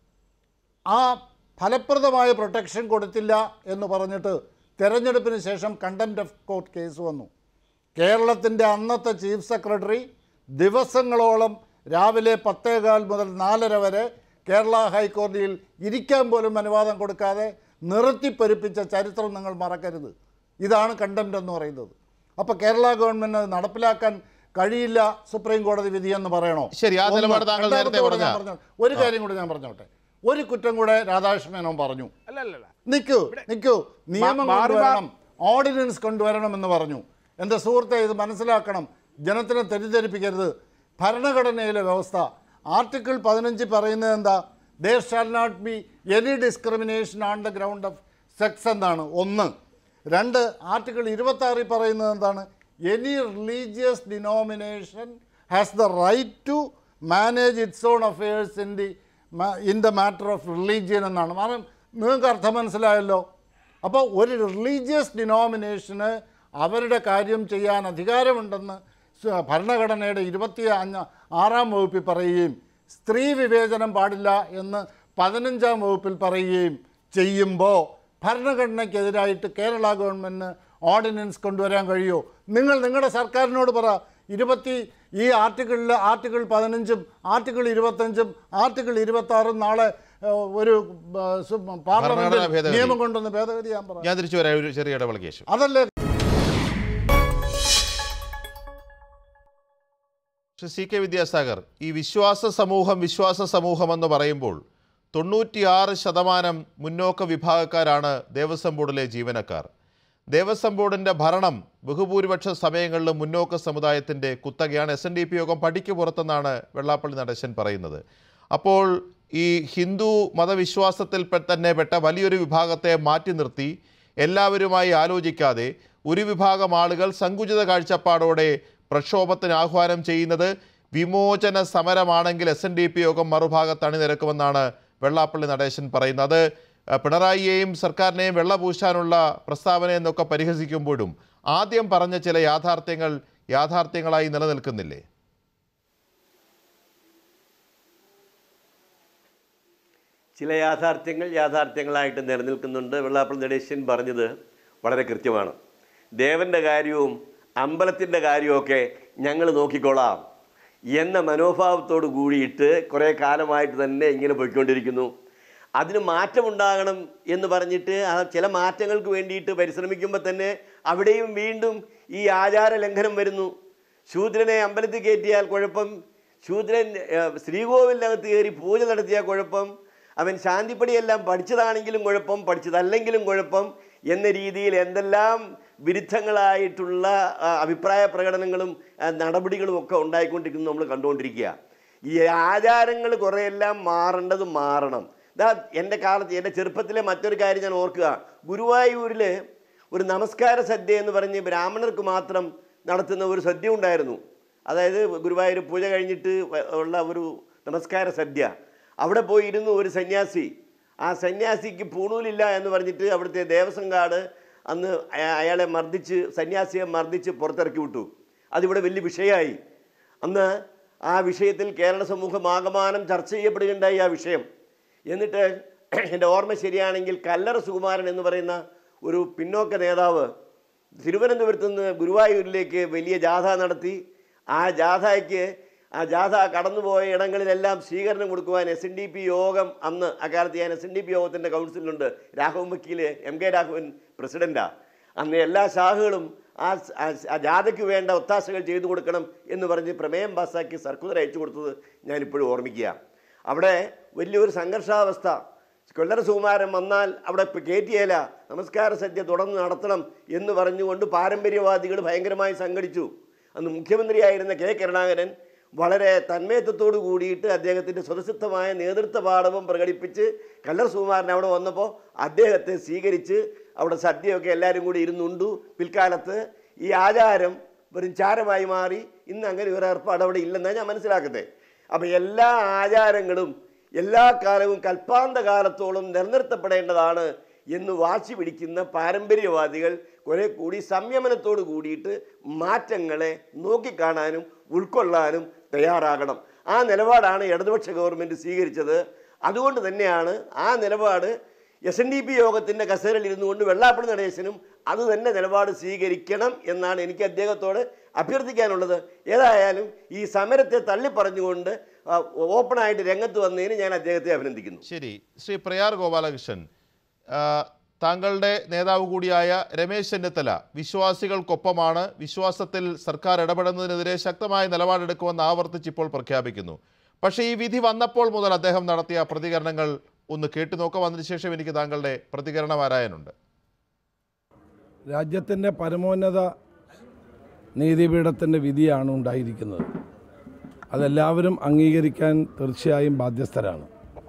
[SPEAKER 3] ആ ഫലപ്രദമായ പ്രൊട്ടക്ഷൻ കൊടുത്തില്ല എന്ന് പറഞ്ഞിട്ട് തെരഞ്ഞെടുപ്പിന് ശേഷം കണ്ടംപ്റ്റ് ഓഫ് കോർട്ട് കേസ് വന്നു കേരളത്തിൻ്റെ അന്നത്തെ ചീഫ് സെക്രട്ടറി ദിവസങ്ങളോളം രാവിലെ പത്തേകാൽ മുതൽ നാലര വരെ കേരള ഹൈക്കോടതിയിൽ ഇരിക്കാൻ പോലും അനുവാദം കൊടുക്കാതെ നിർത്തിപ്പെരുപ്പിച്ച ചരിത്രം നിങ്ങൾ മറക്കരുത് ഇതാണ് കണ്ടംപ്റ്റ് എന്ന് പറയുന്നത് അപ്പോൾ കേരള ഗവൺമെൻറ് അത് നടപ്പിലാക്കാൻ കഴിയില്ല സുപ്രീം കോടതി വിധിയെന്ന് പറയണോ
[SPEAKER 2] ശരി, ആ
[SPEAKER 3] ഒന്ന്.
[SPEAKER 2] നിലപാട് താങ്കൾ നേരത്തെ
[SPEAKER 3] രണ്ടാമത്തെ കൂടെ ഞാൻ
[SPEAKER 2] പറഞ്ഞ-
[SPEAKER 3] പറഞ്ഞോ- ഒരു കാര്യം കൂടെ ഞാൻ പറഞ്ഞോട്ടെ ഒരു കുറ്റം കൂടെ രാധാകൃഷ്ണ മേനോൻ പറഞ്ഞു
[SPEAKER 4] അല്ല അല്ല അല്ല
[SPEAKER 3] നിൽക്കൂ നിൽക്കൂ നിയമം
[SPEAKER 4] മാറി
[SPEAKER 3] കൊണ്ടുവരണം ഓർഡിനൻസ് കൊണ്ടുവരണം എന്ന് പറഞ്ഞു എൻ്റെ സുഹൃത്തെ ഇത് മനസ്സിലാക്കണം ജനത്തിനെ തെറ്റിദ്ധരിപ്പിക്കരുത് ഭരണഘടനയിലെ വ്യവസ്ഥ ആർട്ടിക്കിൾ പതിനഞ്ച് പറയുന്നത് എന്താ there shall not be any discrimination on the ground of sex എന്നാണ് ഒന്ന് രണ്ട് ആർട്ടിക്കിൾ ഇരുപത്തി ആറിൽ പറയുന്നത് എന്താണ് any religious denomination has the right to manage its own affairs in the in the matter of religion എന്നാണ് കാരണം നിങ്ങൾക്ക് അർത്ഥം മനസ്സിലായല്ലോ അപ്പോൾ ഒരു റിലീജിയസ് ഡിനോമിനേഷന് അവരുടെ കാര്യം ചെയ്യാൻ അധികാരമുണ്ടെന്ന് സ- ഭരണഘടനയുടെ ഇരുപത്തി അഞ്ച് ആറാം വകുപ്പിൽ പറയുകയും സ്ത്രീ വിവേചനം പാടില്ല എന്ന് പതിനഞ്ചാം വകുപ്പിൽ പറയുകയും ചെയ്യുമ്പോൾ ഭരണഘടനയ്ക്കെതിരായിട്ട് കേരള ഗവൺമെൻറ്റിന് ഓർഡിനൻസ് കൊണ്ടുവരാൻ കഴിയുമോ നിങ്ങൾ നിങ്ങളുടെ സർക്കാരിനോട് പറ ഇരുപത്തി ഈ ആർട്ടിക്കിളിൽ ആർട്ടിക്കിൾ പതിനഞ്ചും ആർട്ടിക്കിൾ ഇരുപത്തഞ്ചും ആർട്ടിക്കിൾ ഇരുപത്താറും നാളെ ഏഹ്, ഒരു ഏഹ്, സു- പാർലമെന്റിൽ
[SPEAKER 2] ഭേദഗതി.
[SPEAKER 3] നിയമം കൊണ്ടുവന്ന് ഭേദഗതി ഞാൻ പറയാം
[SPEAKER 2] ഞാൻ തിരിച്ചു വരാം ഒരു ചെറിയ ഇടവേളയ്ക്ക് ശേഷം
[SPEAKER 3] അതല്ലേ
[SPEAKER 2] പക്ഷെ സി കെ വിദ്യാസാഗർ ഈ വിശ്വാസ സമൂഹം വിശ്വാസ സമൂഹം എന്ന് പറയുമ്പോൾ തൊണ്ണൂറ്റിയാറ് ശതമാനം മുന്നോക്ക വിഭാഗക്കാരാണ് ദേവസ്വം ബോർഡിലെ ജീവനക്കാർ ദേവസ്വം ബോർഡിൻ്റെ ഭരണം ബഹുഭൂരിപക്ഷ സമയങ്ങളിലും മുന്നോക്ക സമുദായത്തിൻ്റെ കുത്തകയാണ് എസ് എൻ ഡി പി യോഗം പടിക്ക് പുറത്തെന്നാണ് വെള്ളാപ്പള്ളി നടേശൻ പറയുന്നത് അപ്പോൾ ഈ ഹിന്ദു മതവിശ്വാസത്തിൽ പെ- തന്നെ പെട്ട വലിയൊരു വിഭാഗത്തെ മാറ്റി നിർത്തി എല്ലാവരുമായി ആലോചിക്കാതെ ഒരു വിഭാഗം ആളുകൾ സങ്കുചിത കാഴ്ചപ്പാടോടെ പ്രക്ഷോഭത്തിന് ആഹ്വാനം ചെയ്യുന്നത് വിമോചന സമരമാണെങ്കിൽ എസ് എൻ ഡി പി യോഗം മറുഭാഗത്ത് അണിനിരക്കുമെന്നാണ് വെള്ളാപ്പള്ളി നടേശൻ പറയുന്നത് അത് അഹ്, പിണറായിയെയും സർക്കാരിനെയും വെള്ളപൂശാനുള്ള പ്രസ്താവന എന്നൊക്കെ പരിഹസിക്കുമ്പോഴും ആദ്യം പറഞ്ഞ ചില യാഥാർത്ഥ്യങ്ങൾ യാഥാർത്ഥ്യങ്ങളായി നിലനിൽക്കുന്നില്ലേ
[SPEAKER 5] ചില യാഥാർത്ഥ്യങ്ങൾ യാഥാർത്ഥ്യങ്ങളായിട്ട് നിലനിൽക്കുന്നുണ്ട് വെള്ളാപ്പള്ളി നടേശൻ പറഞ്ഞത് വളരെ കൃത്യമാണ് ദേവൻ്റെ കാര്യവും അമ്പലത്തിൻ്റെ കാര്യവുമൊക്കെ ഞങ്ങൾ നോക്കിക്കോളാം എന്ന മനോഭാവത്തോട് കൂടിയിട്ട് കുറേ കാലമായിട്ട് തന്നെ ഇങ്ങനെ പോയിക്കൊണ്ടിരിക്കുന്നു അതിന് മാറ്റമുണ്ടാകണം എന്ന് പറഞ്ഞിട്ട് ആ ചില മാറ്റങ്ങൾക്ക് വേണ്ടിയിട്ട് പരിശ്രമിക്കുമ്പോൾ തന്നെ അവിടെയും വീണ്ടും ഈ ആചാര ലംഘനം വരുന്നു ശൂദ്രനെ അമ്പലത്തിൽ കയറ്റിയാൽ കുഴപ്പം ശൂദ്രൻ ഏഹ്, ശ്രീകോവിലിനകത്ത് കയറി പൂജ നടത്തിയാൽ കുഴപ്പം അവൻ ശാന്തിപ്പടിയെല്ലാം പഠിച്ചതാണെങ്കിലും കുഴപ്പം പഠിച്ചതല്ലെങ്കിലും കുഴപ്പം എന്ന രീതിയിൽ എന്തെല്ലാം വിരുദ്ധങ്ങളായിട്ടുള്ള ആ, അഭിപ്രായ പ്രകടനങ്ങളും ആ, നടപടികളും ഒക്കെ ഉണ്ടായിക്കൊണ്ടിരിക്കുന്നത് നമ്മൾ കണ്ടുകൊണ്ടിരിക്കുക ഈ ആചാരങ്ങൾ കുറേയെല്ലാം മാറേണ്ടത് മാറണം ഇതാ എൻ്റെ കാലത്ത് എൻ്റെ ചെറുപ്പത്തിലെ മറ്റൊരു കാര്യം ഞാൻ ഓർക്കുക ഗുരുവായൂരിൽ ഒരു നമസ്കാര സദ്യ എന്ന് പറഞ്ഞ് ബ്രാഹ്മണർക്ക് മാത്രം നടത്തുന്ന ഒരു സദ്യ ഉണ്ടായിരുന്നു അതായത് ഗുരുവായൂർ പൂജ കഴിഞ്ഞിട്ട് വ- ഉള്ള ഒരു നമസ്കാര സദ്യ അവിടെ പോയി ഇരുന്നു ഒരു സന്യാസി ആ സന്യാസിക്ക് പൂണൂലില്ല എന്ന് പറഞ്ഞിട്ട് അവിടുത്തെ ദേവസ്വം കാർഡ് അന്ന് അയ- അയാളെ മർദ്ദിച്ച് സന്യാസിയെ മർദ്ദിച്ച് പുറത്തിറക്കി വിട്ടു അതിവിടെ വലിയ വിഷയമായി അന്ന് ആ വിഷയത്തിൽ കേരള സമൂഹം ആകമാനം ചർച്ച ചെയ്യപ്പെടുകയുണ്ടായി ആ വിഷയം എന്നിട്ട് എൻ്റെ ഓർമ്മ ശരിയാണെങ്കിൽ കല്ലറ സുകുമാരൻ എന്ന് പറയുന്ന ഒരു പിന്നോക്ക നേതാവ് തിരുവനന്തപുരത്ത് നിന്ന് ഗുരുവായൂരിലേക്ക് വലിയ ജാഥ നടത്തി ആ ജാഥയ്ക്ക് ആ ജാഥ കടന്നുപോയ ഇടങ്ങളിലെല്ലാം സ്വീകരണം കൊടുക്കുവാൻ എസ് എൻ ഡി പി യോഗം അന്ന് അക്കാലത്ത് ഞാൻ എസ് എൻ ഡി പി യോഗത്തിൻ്റെ കൗൺസിലുണ്ട് രാഘവൻ വക്കീല് എം കെ രാഘവൻ പ്രസിഡൻ്റാണ് അന്ന് എല്ലാ ശാഖകളും ആ സ- ആ സ- ആ ജാഥയ്ക്ക് വേണ്ട ഒത്താശകൾ ചെയ്തു കൊടുക്കണം എന്ന് പറഞ്ഞ് പ്രമേയം പാസ്സാക്കി സർക്കുലർ അയച്ചു കൊടുത്തത് ഞാനിപ്പോഴും ഓർമ്മിക്കുക അവിടെ വലിയൊരു സംഘർഷാവസ്ഥ കൊല്ലറ സുകുമാരൻ വന്നാൽ അവിടെ ഇപ്പം കയറ്റിയേല നമസ്കാര സദ്യ തുടർന്ന് നടത്തണം എന്ന് പറഞ്ഞുകൊണ്ട് പാരമ്പര്യവാദികൾ ഭയങ്കരമായി സംഘടിച്ചു അന്ന് മുഖ്യമന്ത്രിയായിരുന്ന കെ കരുണാകരൻ വളരെ തന്മയത്വത്തോട് കൂടിയിട്ട് അദ്ദേഹത്തിൻ്റെ സ്വതസിദ്ധമായ നേതൃത്വ പാഠവും പ്രകടിപ്പിച്ച് കല്ലർ സുകുമാരൻ അവിടെ വന്നപ്പോൾ അദ്ദേഹത്തെ സ്വീകരിച്ച് അവിടെ സദ്യയൊക്കെ എല്ലാവരും കൂടി ഇരുന്നുണ്ടു പിൽക്കാലത്ത് ഈ ആചാരം വെറും ചാരമായി മാറി ഇന്ന് അങ്ങനെ ഒരു ഏർപ്പാട് അവിടെ ഇല്ലെന്നാണ് ഞാൻ മനസ്സിലാക്കുന്നത് അപ്പം എല്ലാ ആചാരങ്ങളും എല്ലാ കാലവും കൽപ്പാന്ത കാലത്തോളം നിലനിർത്തപ്പെടേണ്ടതാണ് എന്ന് വാശി പിടിക്കുന്ന പാരമ്പര്യവാദികൾ കുറെ കൂടി സംയമനത്തോട് കൂടിയിട്ട് മാറ്റങ്ങളെ നോക്കിക്കാണാനും ഉൾക്കൊള്ളാനും തയ്യാറാകണം ആ നിലപാടാണ് ഇടതുപക്ഷ ഗവൺമെൻറ് സ്വീകരിച്ചത് അതുകൊണ്ട് തന്നെയാണ് ആ നിലപാട് എസ് എൻ ഡി പി യോഗത്തിൻ്റെ കസേരയിൽ ഇരുന്നു കൊണ്ട് വെള്ളാപ്പള്ളി നടേശനും അത് തന്നെ നിലപാട് സ്വീകരിക്കണം എന്നാണ് എനിക്ക് അദ്ദേഹത്തോട് അഭ്യർത്ഥിക്കാനുള്ളത് ഏതായാലും ഈ സമരത്തെ തള്ളിപ്പറഞ്ഞുകൊണ്ട് ആ, ഓപ്പണായിട്ട് രംഗത്ത് വന്നതിന് ഞാൻ അദ്ദേഹത്തെ അഭിനന്ദിക്കുന്നു
[SPEAKER 2] ശരി ശ്രീ പ്രയാർ ഗോപാലകൃഷ്ണൻ ആ, താങ്കളുടെ നേതാവ് കൂടിയായ രമേശ് ചെന്നിത്തല വിശ്വാസികൾക്കൊപ്പമാണ് വിശ്വാസത്തിൽ സർക്കാർ ഇടപെടുന്നതിനെതിരെ ശക്തമായ നിലപാടെടുക്കുമെന്ന് ആവർത്തിച്ച് ഇപ്പോൾ പ്രഖ്യാപിക്കുന്നു പക്ഷേ ഈ വിധി വന്നപ്പോൾ മുതൽ അദ്ദേഹം നടത്തിയ പ്രതികരണങ്ങൾ ഒന്ന് കേട്ടു നോക്കാം അതിനുശേഷം എനിക്ക് താങ്കളുടെ പ്രതികരണം ആരായാനുണ്ട്
[SPEAKER 7] രാജ്യത്തിൻ്റെ പരമോന്നത നീതിപീഠത്തിൻ്റെ വിധിയാണ് ഉണ്ടായിരിക്കുന്നത് അതെല്ലാവരും അംഗീകരിക്കാൻ തീർച്ചയായും ബാധ്യസ്ഥരാണ്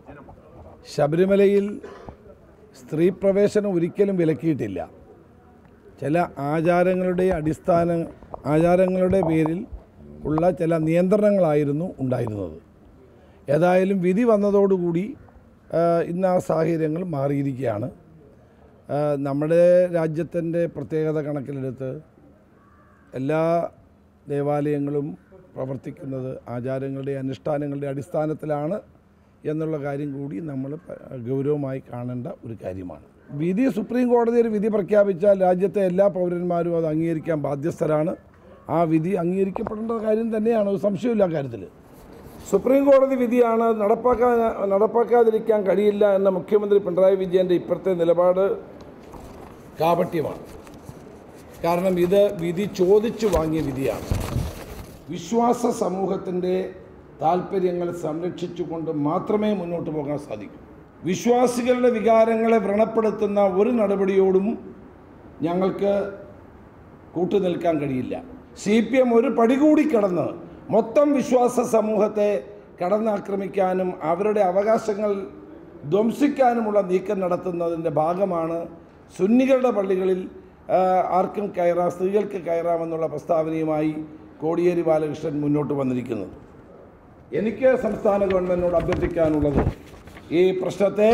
[SPEAKER 7] ശബരിമലയിൽ സ്ത്രീ പ്രവേശനം ഒരിക്കലും വിലക്കിയിട്ടില്ല ചില ആചാരങ്ങളുടെ അടിസ്ഥാന ആചാരങ്ങളുടെ പേരിൽ ഉള്ള ചില നിയന്ത്രണങ്ങളായിരുന്നു ഉണ്ടായിരുന്നത് ഏതായാലും വിധി വന്നതോടുകൂടി ആ, ഇന്ന് ആ സാഹചര്യങ്ങൾ മാറിയിരിക്കുകയാണ് ആ, നമ്മുടെ രാജ്യത്തിൻ്റെ പ്രത്യേകത കണക്കിലെടുത്ത് എല്ലാ ദേവാലയങ്ങളും പ്രവർത്തിക്കുന്നത് ആചാരങ്ങളുടെ അനുഷ്ഠാനങ്ങളുടെ അടിസ്ഥാനത്തിലാണ് എന്നുള്ള കാര്യം കൂടി നമ്മൾ പ- ഗൗരവമായി കാണേണ്ട ഒരു കാര്യമാണ് വിധി സുപ്രീം കോടതി ഒരു വിധി പ്രഖ്യാപിച്ചാൽ രാജ്യത്തെ എല്ലാ പൗരന്മാരും അത് അംഗീകരിക്കാൻ ബാധ്യസ്ഥരാണ് ആ വിധി അംഗീകരിക്കപ്പെടേണ്ട കാര്യം തന്നെയാണ് ഒരു സംശയമില്ല കാര്യത്തിൽ സുപ്രീം കോടതി വിധിയാണ് നടപ്പാക്കാൻ നടപ്പാക്കാതിരിക്കാൻ കഴിയില്ല എന്ന മുഖ്യമന്ത്രി പിണറായി വിജയൻ്റെ ഇപ്പോഴത്തെ നിലപാട് കാപട്യമാണ് കാരണം ഇത് വിധി ചോദിച്ചു വാങ്ങിയ വിധിയാണ് വിശ്വാസ സമൂഹത്തിൻ്റെ താല്പര്യങ്ങൾ സംരക്ഷിച്ചുകൊണ്ട് മാത്രമേ മുന്നോട്ട് പോകാൻ സാധിക്കൂ വിശ്വാസികളുടെ വികാരങ്ങളെ വ്രണപ്പെടുത്തുന്ന ഒരു നടപടിയോടും ഞങ്ങൾക്ക് കൂട്ടുനിൽക്കാൻ കഴിയില്ല സി പി എം ഒരു പടി കൂടി കടന്ന് മൊത്തം വിശ്വാസ സമൂഹത്തെ കടന്നാക്രമിക്കാനും അവരുടെ അവകാശങ്ങൾ ധ്വംസിക്കാനുമുള്ള നീക്കം നടത്തുന്നതിൻ്റെ ഭാഗമാണ് സുന്നികളുടെ പള്ളികളിൽ ആ, ആർക്കും കയറാം സ്ത്രീകൾക്ക് കയറാമെന്നുള്ള പ്രസ്താവനയുമായി കോടിയേരി ബാലകൃഷ്ണൻ മുന്നോട്ട് വന്നിരിക്കുന്നത് എനിക്ക് സംസ്ഥാന ഗവൺമെൻറ്റിനോട് അഭ്യർത്ഥിക്കാനുള്ളത് ഈ പ്രശ്നത്തെ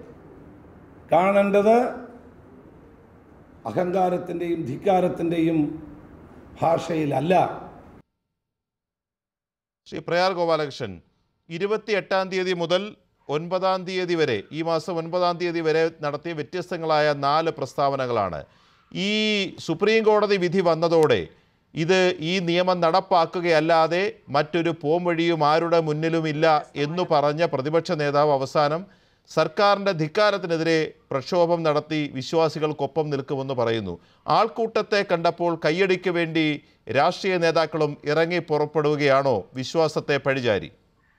[SPEAKER 7] കാണേണ്ടത് അഹങ്കാരത്തിൻ്റെയും ധിക്കാരത്തിൻ്റെയും ഭാഷയിലല്ല
[SPEAKER 2] ശ്രീ പ്രയാർ ഗോപാലകൃഷ്ണൻ ഇരുപത്തി എട്ടാം തീയതി മുതൽ ഒൻപതാം തീയതി വരെ ഈ മാസം ഒൻപതാം തീയതി വരെ നടത്തിയ വ്യത്യസ്തങ്ങളായ നാല് പ്രസ്താവനകളാണ് ഈ സുപ്രീം കോടതി വിധി വന്നതോടെ ഇത് ഈ നിയമം നടപ്പാക്കുകയല്ലാതെ മറ്റൊരു പോംവഴിയും ആരുടെ മുന്നിലുമില്ല എന്നു പറഞ്ഞ പ്രതിപക്ഷ നേതാവ് അവസാനം സർക്കാരിൻ്റെ ധിക്കാരത്തിനെതിരെ പ്രക്ഷോഭം നടത്തി വിശ്വാസികൾക്കൊപ്പം നിൽക്കുമെന്ന് പറയുന്നു ആൾക്കൂട്ടത്തെ കണ്ടപ്പോൾ കയ്യടിക്ക് വേണ്ടി രാഷ്ട്രീയ നേതാക്കളും ഇറങ്ങി പുറപ്പെടുകയാണോ വിശ്വാസത്തെ പഴിചാരി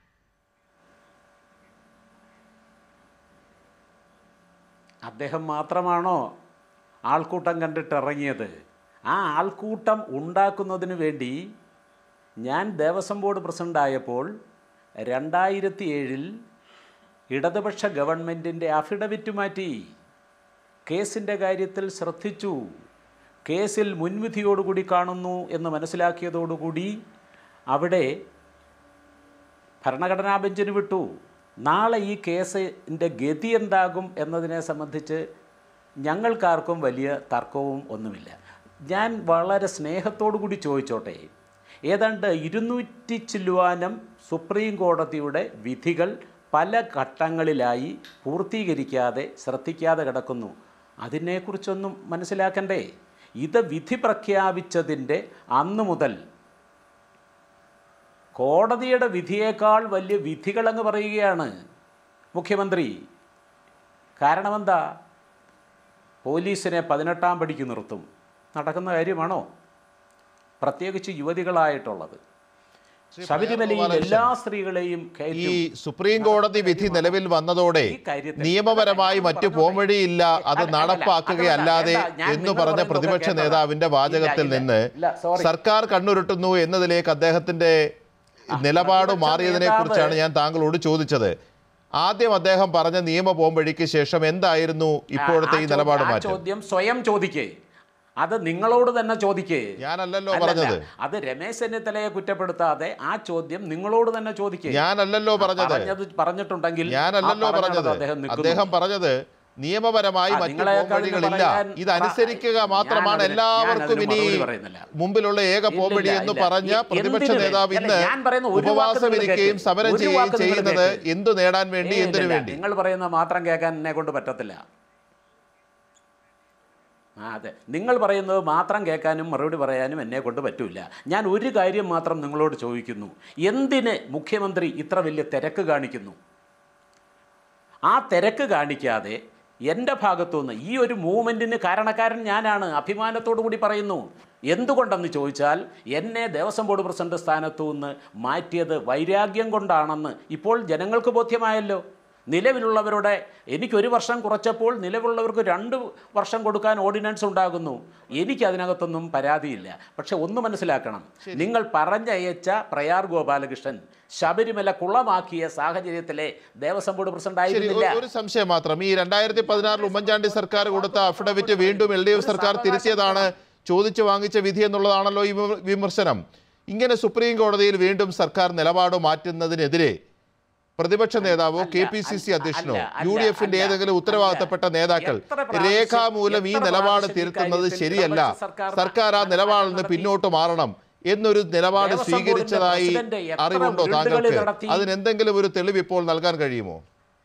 [SPEAKER 6] അദ്ദേഹം മാത്രമാണോ ആൾക്കൂട്ടം കണ്ടിട്ട് ഇറങ്ങിയത് ആ ആൾക്കൂട്ടം ഉണ്ടാക്കുന്നതിന് വേണ്ടി ഞാൻ ദേവസ്വം ബോർഡ് പ്രസിഡൻ്റായപ്പോൾ രണ്ടായിരത്തി ഏഴിൽ ഇടതുപക്ഷ ഗവൺമെൻറ്റിൻ്റെ അഫിഡവിറ്റ് മാറ്റി കേസിൻ്റെ കാര്യത്തിൽ ശ്രദ്ധിച്ചു കേസിൽ മുൻവിധിയോടുകൂടി കാണുന്നു എന്ന് മനസ്സിലാക്കിയതോടുകൂടി അവിടെ ഭരണഘടനാ ബെഞ്ചിന് വിട്ടു നാളെ ഈ കേസിൻ്റെ ഗതി എന്താകും എന്നതിനെ സംബന്ധിച്ച് ഞങ്ങൾക്കാർക്കും വലിയ തർക്കവും ഒന്നുമില്ല ഞാൻ വളരെ സ്നേഹത്തോടു കൂടി ചോദിച്ചോട്ടെ ഏതാണ്ട് ഇരുന്നൂറ്റി ചില്ലുവാനം സുപ്രീം കോടതിയുടെ വിധികൾ പല ഘട്ടങ്ങളിലായി പൂർത്തീകരിക്കാതെ ശ്രദ്ധിക്കാതെ കിടക്കുന്നു അതിനെക്കുറിച്ചൊന്നും മനസ്സിലാക്കണ്ടേ ഇത് വിധി പ്രഖ്യാപിച്ചതിൻ്റെ അന്ന് മുതൽ കോടതിയുടെ വിധിയേക്കാൾ വലിയ വിധികളങ്ങ് പറയുകയാണ് മുഖ്യമന്ത്രി കാരണമെന്താ പോലീസിനെ പതിനെട്ടാം പടിക്ക് നിർത്തും നടക്കുന്ന കാര്യമാണോ പ്രത്യേകിച്ച് യുവതികളായിട്ടുള്ളത് ശബരിമലയിൽ എല്ലാ സ്ത്രീകളെയും
[SPEAKER 2] ഈ
[SPEAKER 6] കയറ്റും
[SPEAKER 2] സുപ്രീം കോടതി വിധി നിലവിൽ വന്നതോടെ
[SPEAKER 6] ഈ കാര്യത്തിൽ
[SPEAKER 2] നിയമപരമായി
[SPEAKER 6] ഞാൻ
[SPEAKER 2] മറ്റു
[SPEAKER 6] പറഞ്ഞ
[SPEAKER 2] പോംവഴിയില്ല അത്
[SPEAKER 6] അല്ല, അല്ല,
[SPEAKER 2] നടപ്പാക്കുകയല്ലാതെ
[SPEAKER 6] അതല്ല, ഞാൻ
[SPEAKER 2] എന്ന്
[SPEAKER 6] നിങ്ങൾ
[SPEAKER 2] പറഞ്ഞ
[SPEAKER 6] പറയുന്നതൊക്കെ
[SPEAKER 2] പ്രതിപക്ഷ
[SPEAKER 6] കേട്ടതാ.
[SPEAKER 2] നേതാവിന്റെ വാചകത്തിൽ
[SPEAKER 6] ഇല്ല,
[SPEAKER 2] നിന്ന്
[SPEAKER 6] ഇല്ല, sorry.
[SPEAKER 2] സർക്കാർ കണ്ണുരുട്ടുന്നു എന്നതിലേക്ക് അദ്ദേഹത്തിന്റെ നിലപാട്
[SPEAKER 6] പ്രതിപക്ഷ
[SPEAKER 2] മാറിയതിനെ കുറിച്ചാണ് ഞാൻ താങ്കളോട് ചോദിച്ചത് ആദ്യം അദ്ദേഹം പറഞ്ഞ നിയമ പോംവഴിക്ക് ശേഷം എന്തായിരുന്നു ഇപ്പോഴത്തെ ഈ
[SPEAKER 6] ആ ചോ-
[SPEAKER 2] നിലപാട്
[SPEAKER 6] ആ
[SPEAKER 2] മാറ്റം
[SPEAKER 6] ചോദ്യം സ്വയം ചോദിക്കേ അത് നിങ്ങളോട് തന്നെ ചോദിക്കേ
[SPEAKER 2] ഞാനല്ലല്ലോ
[SPEAKER 6] അല്ലല്ല,
[SPEAKER 2] പറഞ്ഞത്
[SPEAKER 6] അത് രമേശ് ചെന്നിത്തലയെ കുറ്റപ്പെടുത്താതെ ആ ചോദ്യം നിങ്ങളോട് തന്നെ ചോദിക്കേ
[SPEAKER 2] ഞാനല്ലല്ലോ പറഞ്ഞത്
[SPEAKER 6] പറഞ്ഞത് പറഞ്ഞിട്ടുണ്ടെങ്കിൽ
[SPEAKER 2] ഞാനല്ലല്ലോ
[SPEAKER 6] ആ പറഞ്ഞത്
[SPEAKER 2] പറഞ്ഞത്
[SPEAKER 6] അദ്ദേഹം നിൽക്കുന്നു.
[SPEAKER 2] അദ്ദേഹം പറഞ്ഞത് നിയമപരമായി
[SPEAKER 6] ആ,
[SPEAKER 2] മറ്റു
[SPEAKER 6] നിങ്ങളെക്കാൾ ഇത്
[SPEAKER 2] പോംവഴികളില്ല
[SPEAKER 6] പറയാൻ
[SPEAKER 2] ഇത് അനുസരിക്കുക
[SPEAKER 6] ഞാൻ
[SPEAKER 2] മാത്രമാണ്
[SPEAKER 6] അതിന്
[SPEAKER 2] എല്ലാവർക്കും
[SPEAKER 6] ഞാൻ അതിന്
[SPEAKER 2] ഇനി
[SPEAKER 6] മറുപടി പറയുന്നില്ല.
[SPEAKER 2] മുമ്പിലുള്ള ഏക
[SPEAKER 6] ഇല്ല,
[SPEAKER 2] പോംവഴി
[SPEAKER 6] ഇല്ല,
[SPEAKER 2] എന്ന്
[SPEAKER 6] ഇല്ല.
[SPEAKER 2] പറഞ്ഞ
[SPEAKER 6] എ-
[SPEAKER 2] പ്രതിപക്ഷ
[SPEAKER 6] എന്തിന്
[SPEAKER 2] നേതാവ്
[SPEAKER 6] അല്ല,
[SPEAKER 2] ഇന്ന്
[SPEAKER 6] ഞാൻ പറയുന്ന ഒരു വാക്ക്
[SPEAKER 2] ഉപവാസം
[SPEAKER 6] നിങ്ങൾ
[SPEAKER 2] ഇരിക്കുകയും
[SPEAKER 6] കേൾക്ക്.
[SPEAKER 2] സമരം
[SPEAKER 6] ഒരു
[SPEAKER 2] ചെയ്യുകയും
[SPEAKER 6] വാക്ക് നിങ്ങൾ
[SPEAKER 2] ചെയ്യുന്നത്
[SPEAKER 6] കേൾക്ക്.
[SPEAKER 2] എന്തു നേടാൻ വേണ്ടി
[SPEAKER 6] ഏയ്
[SPEAKER 2] എന്തിനു
[SPEAKER 6] ഇല്ല,
[SPEAKER 2] വേണ്ടി
[SPEAKER 6] നിങ്ങൾ പറയുന്നത് മാത്രം കേൾക്കാൻ എന്നെ കൊണ്ട് പറ്റത്തില്ല ആ അതെ നിങ്ങൾ പറയുന്നത് മാത്രം കേൾക്കാനും മറുപടി പറയാനും എന്നെ കൊണ്ട് പറ്റൂല ഞാൻ ഒരു കാര്യം മാത്രം നിങ്ങളോട് ചോദിക്കുന്നു എന്തിന് മുഖ്യമന്ത്രി ഇത്ര വലിയ തിരക്ക് കാണിക്കുന്നു ആ തിരക്ക് കാണിക്കാതെ എൻ്റെ ഭാഗത്തുനിന്ന് ഈ ഒരു മൂവ്മെൻറ്റിന് കാരണക്കാരൻ ഞാനാണ് അഭിമാനത്തോടു കൂടി പറയുന്നു എന്തുകൊണ്ടെന്ന് ചോദിച്ചാൽ എന്നെ ദേവസ്വം ബോർഡ് പ്രസിഡന്റ് സ്ഥാനത്തു നിന്ന് മാറ്റിയത് വൈരാഗ്യം കൊണ്ടാണെന്ന് ഇപ്പോൾ ജനങ്ങൾക്ക് ബോധ്യമായല്ലോ നിലവിലുള്ളവരുടെ എനിക്കൊരു വർഷം കുറച്ചപ്പോൾ നിലവിലുള്ളവർക്ക് രണ്ട് വർഷം കൊടുക്കാൻ ഓർഡിനൻസ് ഉണ്ടാകുന്നു എനിക്ക് അതിനകത്തൊന്നും പരാതിയില്ല പക്ഷെ ഒന്ന് മനസ്സിലാക്കണം നിങ്ങൾ പറഞ്ഞയച്ച പ്രയാർ ഗോപാലകൃഷ്ണൻ ശബരിമല കുളമാക്കിയ സാഹചര്യത്തിലെ ദേവസ്വം ബോർഡ് പ്രസിഡന്റ്
[SPEAKER 2] ശരി
[SPEAKER 6] ആയിരുന്നില്ല
[SPEAKER 2] ഒരു- ഒരു സംശയം മാത്രം ഈ രണ്ടായിരത്തി പതിനാറിൽ ഉമ്മൻചാണ്ടി സർക്കാർ കൊടുത്ത അഫിഡവിറ്റ് വീണ്ടും എൽ ഡി എഫ് സർക്കാർ തിരുത്തിയതാണ് ചോദിച്ചു വാങ്ങിച്ച വിധി എന്നുള്ളതാണല്ലോ ഈ വിമ- വിമർശനം ഇങ്ങനെ സുപ്രീം കോടതിയിൽ വീണ്ടും സർക്കാർ നിലപാട് മാറ്റുന്നതിനെതിരെ പ്രതിപക്ഷ നേതാവോ
[SPEAKER 6] അല്ല,
[SPEAKER 2] കെ പി സി സി
[SPEAKER 6] അല്ല,
[SPEAKER 2] അധ്യക്ഷനോ
[SPEAKER 6] അല്ല,
[SPEAKER 2] യു ഡി എഫിന്റെ
[SPEAKER 6] അല്ല,
[SPEAKER 2] ഏതെങ്കിലും ഉത്തരവാദിത്തപ്പെട്ട
[SPEAKER 6] അല്ല.
[SPEAKER 2] നേതാക്കൾ
[SPEAKER 6] എത്ര പ്രാവശ്യം-
[SPEAKER 2] രേഖാമൂലം ഈ
[SPEAKER 6] എത്ര
[SPEAKER 2] നിലപാട്
[SPEAKER 6] പ്രാവശ്യം ഈ
[SPEAKER 2] തിരുത്തുന്നത്
[SPEAKER 6] കാര്യത്തിൽ
[SPEAKER 2] ശരിയല്ല
[SPEAKER 6] പ്രതിപക്ഷ സർക്കാർ
[SPEAKER 2] സർക്കാർ ആ
[SPEAKER 6] നടപടി
[SPEAKER 2] നിലപാടിൽ നിന്ന്
[SPEAKER 6] നടത്തി?
[SPEAKER 2] പിന്നോട്ട് മാറണം എന്നൊരു നിലപാട്
[SPEAKER 6] ദേവസ്വം ബോർഡിന്റെ
[SPEAKER 2] സ്വീകരിച്ചതായി
[SPEAKER 6] പ്രസിഡന്റ് എത്ര
[SPEAKER 2] അറിവുണ്ടോ
[SPEAKER 6] വീടുകളിൽ
[SPEAKER 2] താങ്കൾക്ക്
[SPEAKER 6] നടത്തി?
[SPEAKER 2] അതിനെന്തെങ്കിലും ഒരു തെളിവ് ഇപ്പോൾ നൽകാൻ കഴിയുമോ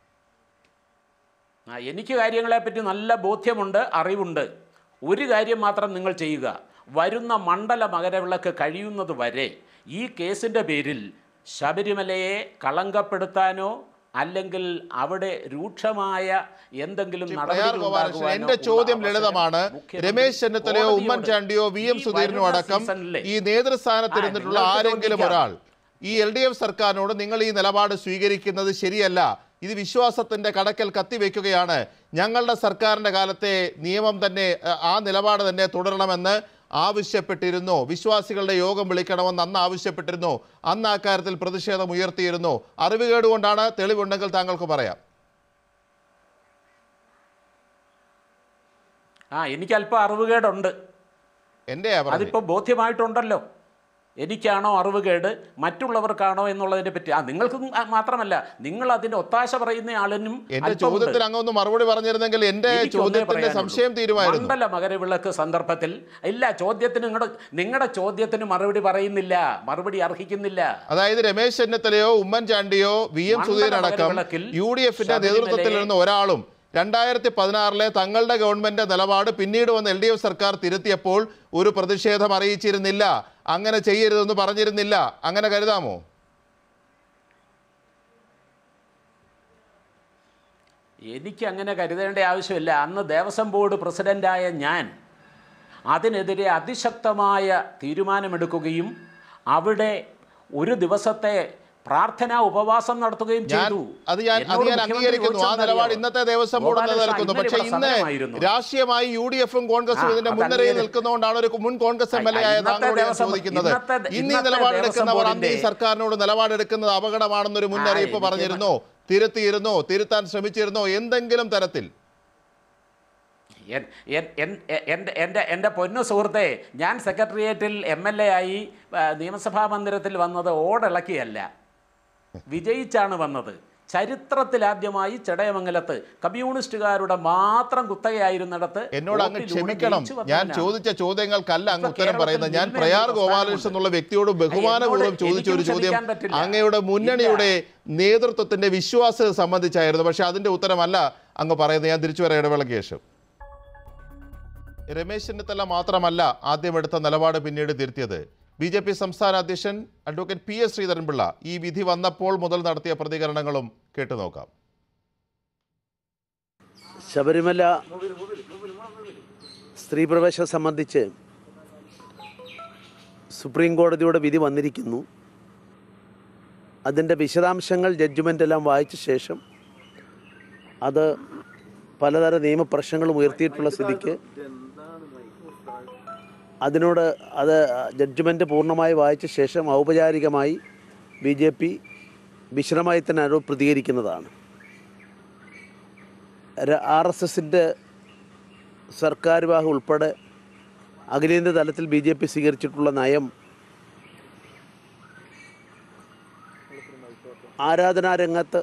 [SPEAKER 6] ആ, എനിക്ക് കാര്യങ്ങളെപ്പറ്റി നല്ല ബോധ്യമുണ്ട് അറിവുണ്ട് ഒരു കാര്യം മാത്രം നിങ്ങൾ ചെയ്യുക വരുന്ന മണ്ഡല മകരവിളക്ക് കഴിയുന്നത് വരെ ഈ കേസിൻ്റെ പേരിൽ ശബരിമലയെ കളങ്കപ്പെടുത്താനോ അല്ലെങ്കിൽ അവിടെ രൂക്ഷമായ എന്തെങ്കിലും
[SPEAKER 2] പ്രയാർ
[SPEAKER 6] നടപടികൾ
[SPEAKER 2] ഗോപാലകൃഷ്ണൻ
[SPEAKER 6] ഉണ്ടാകുവാനോ
[SPEAKER 2] എന്റെ
[SPEAKER 6] ഉള്ള
[SPEAKER 2] ചോദ്യം
[SPEAKER 6] അവസരം
[SPEAKER 2] ലളിതമാണ്
[SPEAKER 6] മുഖ്യമന്ത്രി
[SPEAKER 2] രമേശ് ചെന്നിത്തലയോ
[SPEAKER 6] കോടതിയോട്
[SPEAKER 2] ഉമ്മൻചാണ്ടിയോ വി എം
[SPEAKER 6] ഈ
[SPEAKER 2] സുധീരനോ
[SPEAKER 6] വരുന്ന
[SPEAKER 2] അടക്കം
[SPEAKER 6] സീസണിലെ
[SPEAKER 2] ഈ നേതൃസ്ഥാനത്തിരുന്നിട്ടുള്ള
[SPEAKER 6] ആ, നിങ്ങൾക്ക്
[SPEAKER 2] ആരെങ്കിലും
[SPEAKER 6] ചോദിക്കാം.
[SPEAKER 2] ഒരാൾ ഈ എൽ ഡി എഫ് സർക്കാരിനോട് നിങ്ങൾ ഈ നിലപാട് സ്വീകരിക്കുന്നത് ശരിയല്ല ഇത് വിശ്വാസത്തിന്റെ കടക്കൽ കത്തിവെക്കുകയാണ് ഞങ്ങളുടെ സർക്കാരിന്റെ കാലത്തെ നിയമം തന്നെ അഹ്, ആ നിലപാട് തന്നെ തുടരണമെന്ന് ആവശ്യപ്പെട്ടിരുന്നു വിശ്വാസികളുടെ യോഗം വിളിക്കണമെന്ന് അന്ന് ആവശ്യപ്പെട്ടിരുന്നു അന്ന് ആ കാര്യത്തിൽ പ്രതിഷേധം ഉയർത്തിയിരുന്നു അറിവുകേട് കൊണ്ടാണ് തെളിവുണ്ടെങ്കിൽ താങ്കൾക്ക് പറയാം
[SPEAKER 6] ആ എനിക്ക് അല്പം അറിവുകേടുണ്ട്
[SPEAKER 2] എന്റെയാ പറഞ്ഞത്
[SPEAKER 6] അതിപ്പോൾ ബോധ്യമായിട്ടുണ്ടല്ലോ എനിക്കാണോ അറിവുകേട് മറ്റുള്ളവർക്കാണോ എന്നുള്ളതിനെ പറ്റി ആ നിങ്ങൾക്ക് മാത്രമല്ല നിങ്ങൾ അതിന്റെ ഒത്താശ പറയുന്ന ആളിനും
[SPEAKER 2] എന്റെ
[SPEAKER 6] അല്പമുണ്ട്.
[SPEAKER 2] ചോദ്യത്തിന് അങ്ങൊന്ന് മറുപടി പറഞ്ഞിരുന്നെങ്കിൽ എന്റെ
[SPEAKER 6] എനിക്കൊന്നേ
[SPEAKER 2] ചോദ്യത്തിന്റെ
[SPEAKER 6] പറയാനുള്ളൂ.
[SPEAKER 2] സംശയം തീരുമായിരുന്നു
[SPEAKER 6] മണ്ഡല മകരവിളക്ക് സന്ദർഭത്തിൽ ഇല്ല ചോദ്യത്തിന് നിങ്ങളുടെ നിങ്ങളുടെ ചോദ്യത്തിന് മറുപടി പറയുന്നില്ല മറുപടി അർഹിക്കുന്നില്ല
[SPEAKER 2] അതായത് രമേശ് ചെന്നിത്തലയോ ഉമ്മൻചാണ്ടിയോ വി എം
[SPEAKER 6] മണ്ഡല
[SPEAKER 2] സുധീരനടക്കം
[SPEAKER 6] മകരവിളക്കിൽ
[SPEAKER 2] യു ഡി എഫിന്റെ
[SPEAKER 6] ശബരിമലയെ-
[SPEAKER 2] നേതൃത്വത്തിൽ ഇരുന്ന ഒരാളും രണ്ടായിരത്തി പതിനാറിലെ തങ്ങളുടെ ഗവൺമെന്റ് നിലപാട് പിന്നീട് വന്ന എൽ ഡി എഫ് സർക്കാർ തിരുത്തിയപ്പോൾ ഒരു പ്രതിഷേധം അറിയിച്ചിരുന്നില്ല അങ്ങനെ ചെയ്യരുതെന്ന് പറഞ്ഞിരുന്നില്ല അങ്ങനെ കരുതാമോ
[SPEAKER 6] എനിക്ക് അങ്ങനെ കരുതേണ്ട ആവശ്യമില്ല അന്ന് ദേവസ്വം ബോർഡ് പ്രസിഡന്റായ ഞാൻ അതിനെതിരെ അതിശക്തമായ തീരുമാനമെടുക്കുകയും അവിടെ ഒരു ദിവസത്തെ പ്രാർത്ഥനാ ഉപവാസം നടത്തുകയും
[SPEAKER 2] ഞാൻ
[SPEAKER 6] ചെയ്തു
[SPEAKER 2] അത് ഞാൻ അത്
[SPEAKER 6] എന്നോട്
[SPEAKER 2] ഞാൻ
[SPEAKER 6] മുഖ്യമന്ത്രി
[SPEAKER 2] അംഗീകരിക്കുന്നു ആ
[SPEAKER 6] ചോദിച്ചതെന്തറിയോ?
[SPEAKER 2] നിലപാട് ഇന്നത്തെ ദേവസ്വം ബോർഡ്
[SPEAKER 6] ഗോപാലകൃഷ്ണ,
[SPEAKER 2] നിലനിൽക്കുന്നു
[SPEAKER 6] ഇന്നലെ
[SPEAKER 2] പക്ഷേ
[SPEAKER 6] ഇവിടെ
[SPEAKER 2] ഇന്ന്
[SPEAKER 6] സമരമായിരുന്നു.
[SPEAKER 2] രാഷ്ട്രീയമായി യു ഡി എഫും കോൺഗ്രസും
[SPEAKER 6] ആ,
[SPEAKER 2] ഇതിന്റെ
[SPEAKER 6] അത്
[SPEAKER 2] മുൻനിരയിൽ
[SPEAKER 6] അങ്ങനെ-
[SPEAKER 2] നിൽക്കുന്നതുകൊണ്ടാണ് ഒരു മുൻ കോൺഗ്രസ് എം എൽ എ ആയ
[SPEAKER 6] ഇന്നത്തെ
[SPEAKER 2] താങ്കളോട് ഞാൻ
[SPEAKER 6] ദേവസ്വം-
[SPEAKER 2] ചോദിക്കുന്നത്
[SPEAKER 6] ഇന്നത്തെ-
[SPEAKER 2] ഇന്ന് ഈ
[SPEAKER 6] ഇന്നത്തെ
[SPEAKER 2] നിലപാടെടുക്കുന്നവർ
[SPEAKER 6] ദേവസ്വം
[SPEAKER 2] അന്ന് ഈ
[SPEAKER 6] ബോർഡിന്റെ-
[SPEAKER 2] സർക്കാരിനോട് നിലപാടെടുക്കുന്നത് അപകടമാണെന്നൊരു മുന്നറിയിപ്പ്
[SPEAKER 6] എനിക്ക്
[SPEAKER 2] പറഞ്ഞിരുന്നോ തിരുത്തിയിരുന്നോ തിരുത്താൻ ശ്രമിച്ചിരുന്നോ എന്തെങ്കിലും തരത്തിൽ
[SPEAKER 6] എൻ- എൻ- എൻ- എൻ്റെ എൻ്റെ എൻ്റെ പൊന്നു സുഹൃത്തെ ഞാൻ സെക്രട്ടേറിയറ്റിൽ എം എൽ എ ആയി ആ, നിയമസഭാ മന്ദിരത്തിൽ വന്നത് ഓടിളക്കിയല്ല വിജയിച്ചാണ് വന്നത് ചരിത്രത്തിലാദ്യമായി ചടയമംഗലത്ത് കമ്മ്യൂണിസ്റ്റുകാരുടെ മാത്രം കുത്തകയായിരുന്നിടത്ത്
[SPEAKER 2] എന്നോട് അങ്ങ്
[SPEAKER 6] വോട്ടിലൂടെ
[SPEAKER 2] ക്ഷമിക്കണം
[SPEAKER 6] ജയിച്ചു
[SPEAKER 2] ഞാൻ
[SPEAKER 6] വന്നവനാണ്.
[SPEAKER 2] ചോദിച്ച ചോദ്യങ്ങൾക്കല്ല അങ്ങ്
[SPEAKER 6] ഇപ്പൊ
[SPEAKER 2] ഉത്തരം
[SPEAKER 6] കേരളത്തിൽ
[SPEAKER 2] പറയുന്നത് ഞാൻ
[SPEAKER 6] നിന്ന്
[SPEAKER 2] പ്രയാർ
[SPEAKER 6] എനിക്ക്
[SPEAKER 2] ഗോപാലകൃഷ്ണൻ
[SPEAKER 6] പ്രസ്ഥാനമുണ്ട്.
[SPEAKER 2] എന്നുള്ള വ്യക്തിയോട് ബഹുമാനപൂർവ്വം
[SPEAKER 6] എന്നോട്
[SPEAKER 2] ചോദിച്ച ഒരു
[SPEAKER 6] എനിക്കും
[SPEAKER 2] ചോദ്യം
[SPEAKER 6] ക്ഷമിക്കാൻ പറ്റില്ല.
[SPEAKER 2] അങ്ങയുടെ മുന്നണിയുടെ നേതൃത്വത്തിന്റെ വിശ്വാസ്യത സംബന്ധിച്ചായിരുന്നു പക്ഷെ അതിന്റെ ഉത്തരമല്ല അങ്ങ് പറയുന്നത് ഞാൻ തിരിച്ചു വരാം ഇടവേളയ്ക്ക് ശേഷം രമേശ് ചെന്നിത്തല മാത്രമല്ല ആദ്യം എടുത്ത നിലപാട് പിന്നീട് തിരുത്തിയത് ബി ജെ പി സംസ്ഥാന അധ്യക്ഷൻ അഡ്വക്കേറ്റ് പി എസ് ശ്രീധരൻപിള്ള ഈ വിധി വന്നപ്പോൾ മുതൽ നടത്തിയ പ്രതികരണങ്ങളും കേട്ടു നോക്കാം
[SPEAKER 8] ശബരിമല സ്ത്രീ പ്രവേശനം സംബന്ധിച്ച് സുപ്രീം കോടതിയുടെ വിധി വന്നിരിക്കുന്നു അതിൻ്റെ വിശദാംശങ്ങൾ ജഡ്ജ്മെൻ്റ് എല്ലാം വായിച്ച ശേഷം അത് പലതരം നിയമപ്രശ്നങ്ങളും ഉയർത്തിയിട്ടുള്ള സ്ഥിതിക്ക് അതിനോട് അത് ജഡ്ജ്മെൻ്റ് പൂർണ്ണമായി വായിച്ച ശേഷം ഔപചാരികമായി ബി ജെ പി വിശദമായി തന്നെ അത് പ്രതികരിക്കുന്നതാണ് ആർ എസ് എസിൻ്റെ സർക്കാർ വിഭാഗം ഉൾപ്പെടെ അഖിലേന്ത്യാ തലത്തിൽ ബി ജെ പി സ്വീകരിച്ചിട്ടുള്ള നയം ആരാധനാ രംഗത്ത്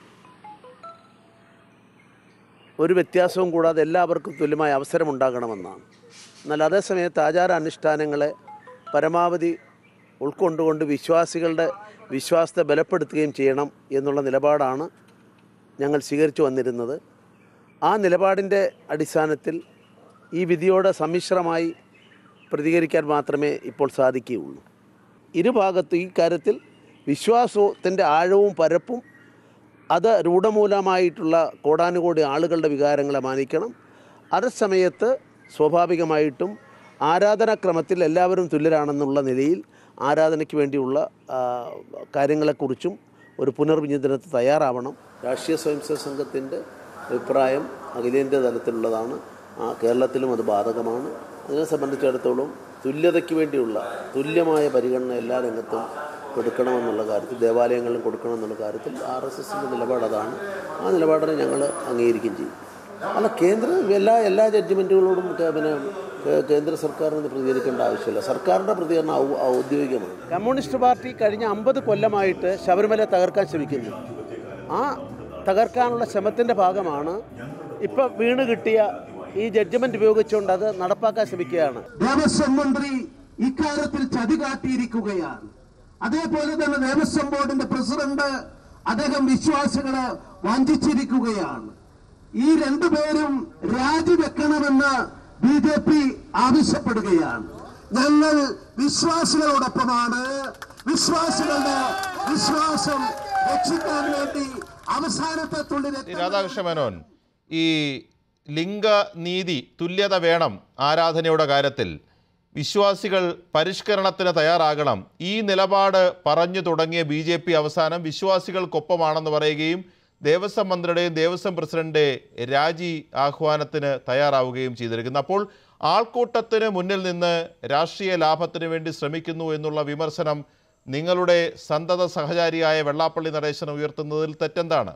[SPEAKER 8] ഒരു വ്യത്യാസവും കൂടാതെ എല്ലാവർക്കും തുല്യമായ അവസരമുണ്ടാകണമെന്നാണ് എന്നാൽ അതേസമയത്ത് ആചാര അനുഷ്ഠാനങ്ങളെ പരമാവധി ഉൾക്കൊണ്ടുകൊണ്ട് വിശ്വാസികളുടെ വിശ്വാസത്തെ ബലപ്പെടുത്തുകയും ചെയ്യണം എന്നുള്ള നിലപാടാണ് ഞങ്ങൾ സ്വീകരിച്ചു വന്നിരുന്നത് ആ നിലപാടിൻ്റെ അടിസ്ഥാനത്തിൽ ഈ വിധിയോട് സമ്മിശ്രമായി പ്രതികരിക്കാൻ മാത്രമേ ഇപ്പോൾ സാധിക്കുകയുള്ളൂ ഇരുഭാഗത്തും ഈ കാര്യത്തിൽ വിശ്വാസത്തിൻ്റെ ആഴവും പരപ്പും അത് രൂഢമൂലമായിട്ടുള്ള കോടാനുകോടി ആളുകളുടെ വികാരങ്ങളെ മാനിക്കണം അതേസമയത്ത് സ്വാഭാവികമായിട്ടും ആരാധനാക്രമത്തിൽ എല്ലാവരും തുല്യരാണെന്നുള്ള നിലയിൽ ആരാധനയ്ക്ക് വേണ്ടിയുള്ള ആ, കാര്യങ്ങളെക്കുറിച്ചും ഒരു പുനർവിചിന്തനത്തിന് തയ്യാറാവണം രാഷ്ട്രീയ സ്വയംസേവക സംഘത്തിൻ്റെ അഭിപ്രായം അഖിലേന്ത്യാ തലത്തിലുള്ളതാണ് ആ കേരളത്തിലും അത് ബാധകമാണ് അതിനെ സംബന്ധിച്ചിടത്തോളം തുല്യതയ്ക്ക് വേണ്ടിയുള്ള തുല്യമായ പരിഗണന എല്ലാ രംഗത്തും കൊടുക്കണമെന്നുള്ള കാര്യത്തിൽ ദേവാലയങ്ങളിലും കൊടുക്കണമെന്നുള്ള കാര്യത്തിൽ ആർ എസ് എസിൻ്റെ നിലപാട് അതാണ് ആ നിലപാടിനെ ഞങ്ങൾ അംഗീകരിക്കുകയും ചെയ്യും അല്ല കേന്ദ്ര എല്ലാ എല്ലാ ജഡ്ജ്മെൻറ്റുകളോടും കേ- പിന്നെ കേ- കേന്ദ്ര സർക്കാരിന് പ്രതികരിക്കേണ്ട ആവശ്യമില്ല സർക്കാരിൻ്റെ പ്രതികരണം ഔ- ഔദ്യോഗികമാണ് കമ്മ്യൂണിസ്റ്റ് പാർട്ടി കഴിഞ്ഞ അമ്പത് കൊല്ലമായിട്ട് ശബരിമല തകർക്കാൻ ശ്രമിക്കുന്നു ആ തകർക്കാനുള്ള ശ്രമത്തിൻ്റെ ഭാഗമാണ് ഇപ്പം വീണ് കിട്ടിയ ഈ ജഡ്ജ്മെൻറ്റ് ഉപയോഗിച്ചുകൊണ്ട് അത് നടപ്പാക്കാൻ ശ്രമിക്കുകയാണ്
[SPEAKER 9] ദേവസ്വം മന്ത്രി ഇക്കാര്യത്തിൽ ചതി കാട്ടിയിരിക്കുകയാണ് അതേപോലെ തന്നെ ദേവസ്വം ബോർഡിന്റെ പ്രസിഡന്റ് അദ്ദേഹം വിശ്വാസികളെ വഞ്ചിച്ചിരിക്കുകയാണ് ഈ രണ്ടുപേരും രാജിവെക്കണമെന്ന് ബി ജെ പി ആവശ്യപ്പെടുകയാണ് ഞങ്ങൾ വിശ്വാസികളോടൊപ്പമാണ് വിശ്വാസികളുടെ വിശ്വാസം രക്ഷിക്കാൻ വേണ്ടി അവസാനത്തെ തുള്ളി
[SPEAKER 2] ഈ
[SPEAKER 9] രക്തം
[SPEAKER 2] രാധാകൃഷ്ണ മേനോൻ ഈ ലിംഗനീതി തുല്യത വേണം ആരാധനയുടെ കാര്യത്തിൽ വിശ്വാസികൾ പരിഷ്കരണത്തിന് തയ്യാറാകണം ഈ നിലപാട് പറഞ്ഞു തുടങ്ങിയ ബി ജെ പി അവസാനം വിശ്വാസികൾക്കൊപ്പമാണെന്ന് പറയുകയും ദേവസ്വം മന്ത്രിയുടെയും ദേവസ്വം പ്രസിഡന്റ് രാജി ആഹ്വാനത്തിന് തയ്യാറാവുകയും ചെയ്തിരിക്കുന്നു അപ്പോൾ ആൾക്കൂട്ടത്തിന് മുന്നിൽ നിന്ന് രാഷ്ട്രീയ ലാഭത്തിന് വേണ്ടി ശ്രമിക്കുന്നു എന്നുള്ള വിമർശനം നിങ്ങളുടെ സന്തത സഹചാരിയായ വെള്ളാപ്പള്ളി നടേശൻ ഉയർത്തുന്നതിൽ തെറ്റെന്താണ്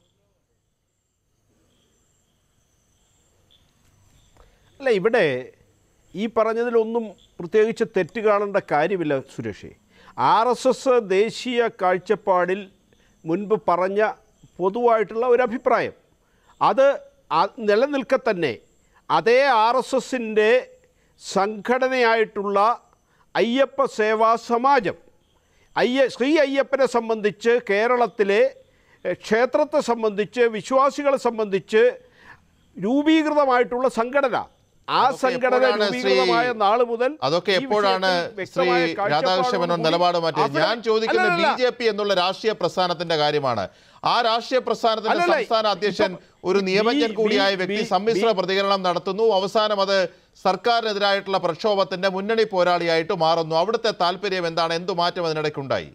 [SPEAKER 4] അല്ല ഇവിടെ ഈ പറഞ്ഞതിലൊന്നും പ്രത്യേകിച്ച് തെറ്റ് കാണേണ്ട കാര്യമില്ല സുരേഷേ ആർ എസ് എസ് ദേശീയ കാഴ്ചപ്പാടിൽ മുൻപ് പറഞ്ഞ പൊതുവായിട്ടുള്ള ഒരു അഭിപ്രായം അത് ആ- നിലനിൽക്കെ തന്നെ അതേ ആർ എസ് എസിൻ്റെ സംഘടനയായിട്ടുള്ള അയ്യപ്പ സേവാ സമാജം അയ്യ ശ്രീ അയ്യപ്പനെ സംബന്ധിച്ച് കേരളത്തിലെ എഹ്, ക്ഷേത്രത്തെ സംബന്ധിച്ച് വിശ്വാസികളെ സംബന്ധിച്ച് രൂപീകൃതമായിട്ടുള്ള സംഘടന ആ
[SPEAKER 2] അതൊക്കെ
[SPEAKER 4] സംഘടന
[SPEAKER 2] എപ്പോഴാണ് ശ്രീ-
[SPEAKER 4] രൂപീകൃതമായ നാൾ മുതൽ
[SPEAKER 2] അതൊക്കെ
[SPEAKER 4] ഈ
[SPEAKER 2] എപ്പോഴാണ്
[SPEAKER 4] വിഷയത്തിൽ
[SPEAKER 2] ശ്രീ
[SPEAKER 4] വ്യക്തമായ
[SPEAKER 2] രാധാകൃഷ്ണ മേനോൻ
[SPEAKER 4] കാഴ്ചപ്പാടോടുകൂടി
[SPEAKER 2] നിലപാട് മാറ്റിയത്
[SPEAKER 4] അവരെ-
[SPEAKER 2] ഞാൻ ചോദിക്കുന്നത് ബി
[SPEAKER 4] അല്ലല്ല,
[SPEAKER 2] ജെ പി എന്നുള്ള രാഷ്ട്രീയ പ്രസ്ഥാനത്തിന്റെ കാര്യമാണ് ആ രാഷ്ട്രീയ പ്രസ്ഥാനത്തിന്റെ
[SPEAKER 4] അല്ലല്ല,
[SPEAKER 2] സംസ്ഥാന അധ്യക്ഷൻ
[SPEAKER 4] ഇപ്പം
[SPEAKER 2] ഒരു
[SPEAKER 4] ബി-
[SPEAKER 2] നിയമജ്ഞൻ
[SPEAKER 4] ബി-
[SPEAKER 2] കൂടിയായ
[SPEAKER 4] ബി-
[SPEAKER 2] വ്യക്തി
[SPEAKER 4] ബി-
[SPEAKER 2] സമ്മിശ്ര പ്രതികരണം നടത്തുന്നു അവസാനം അത് സർക്കാരിനെതിരായിട്ടുള്ള പ്രക്ഷോഭത്തിന്റെ മുന്നണി പോരാളിയായിട്ട് മാറുന്നു അവിടുത്തെ താല്പര്യം എന്താണ് എന്തു മാറ്റം അതിനിടയ്ക്കുണ്ടായി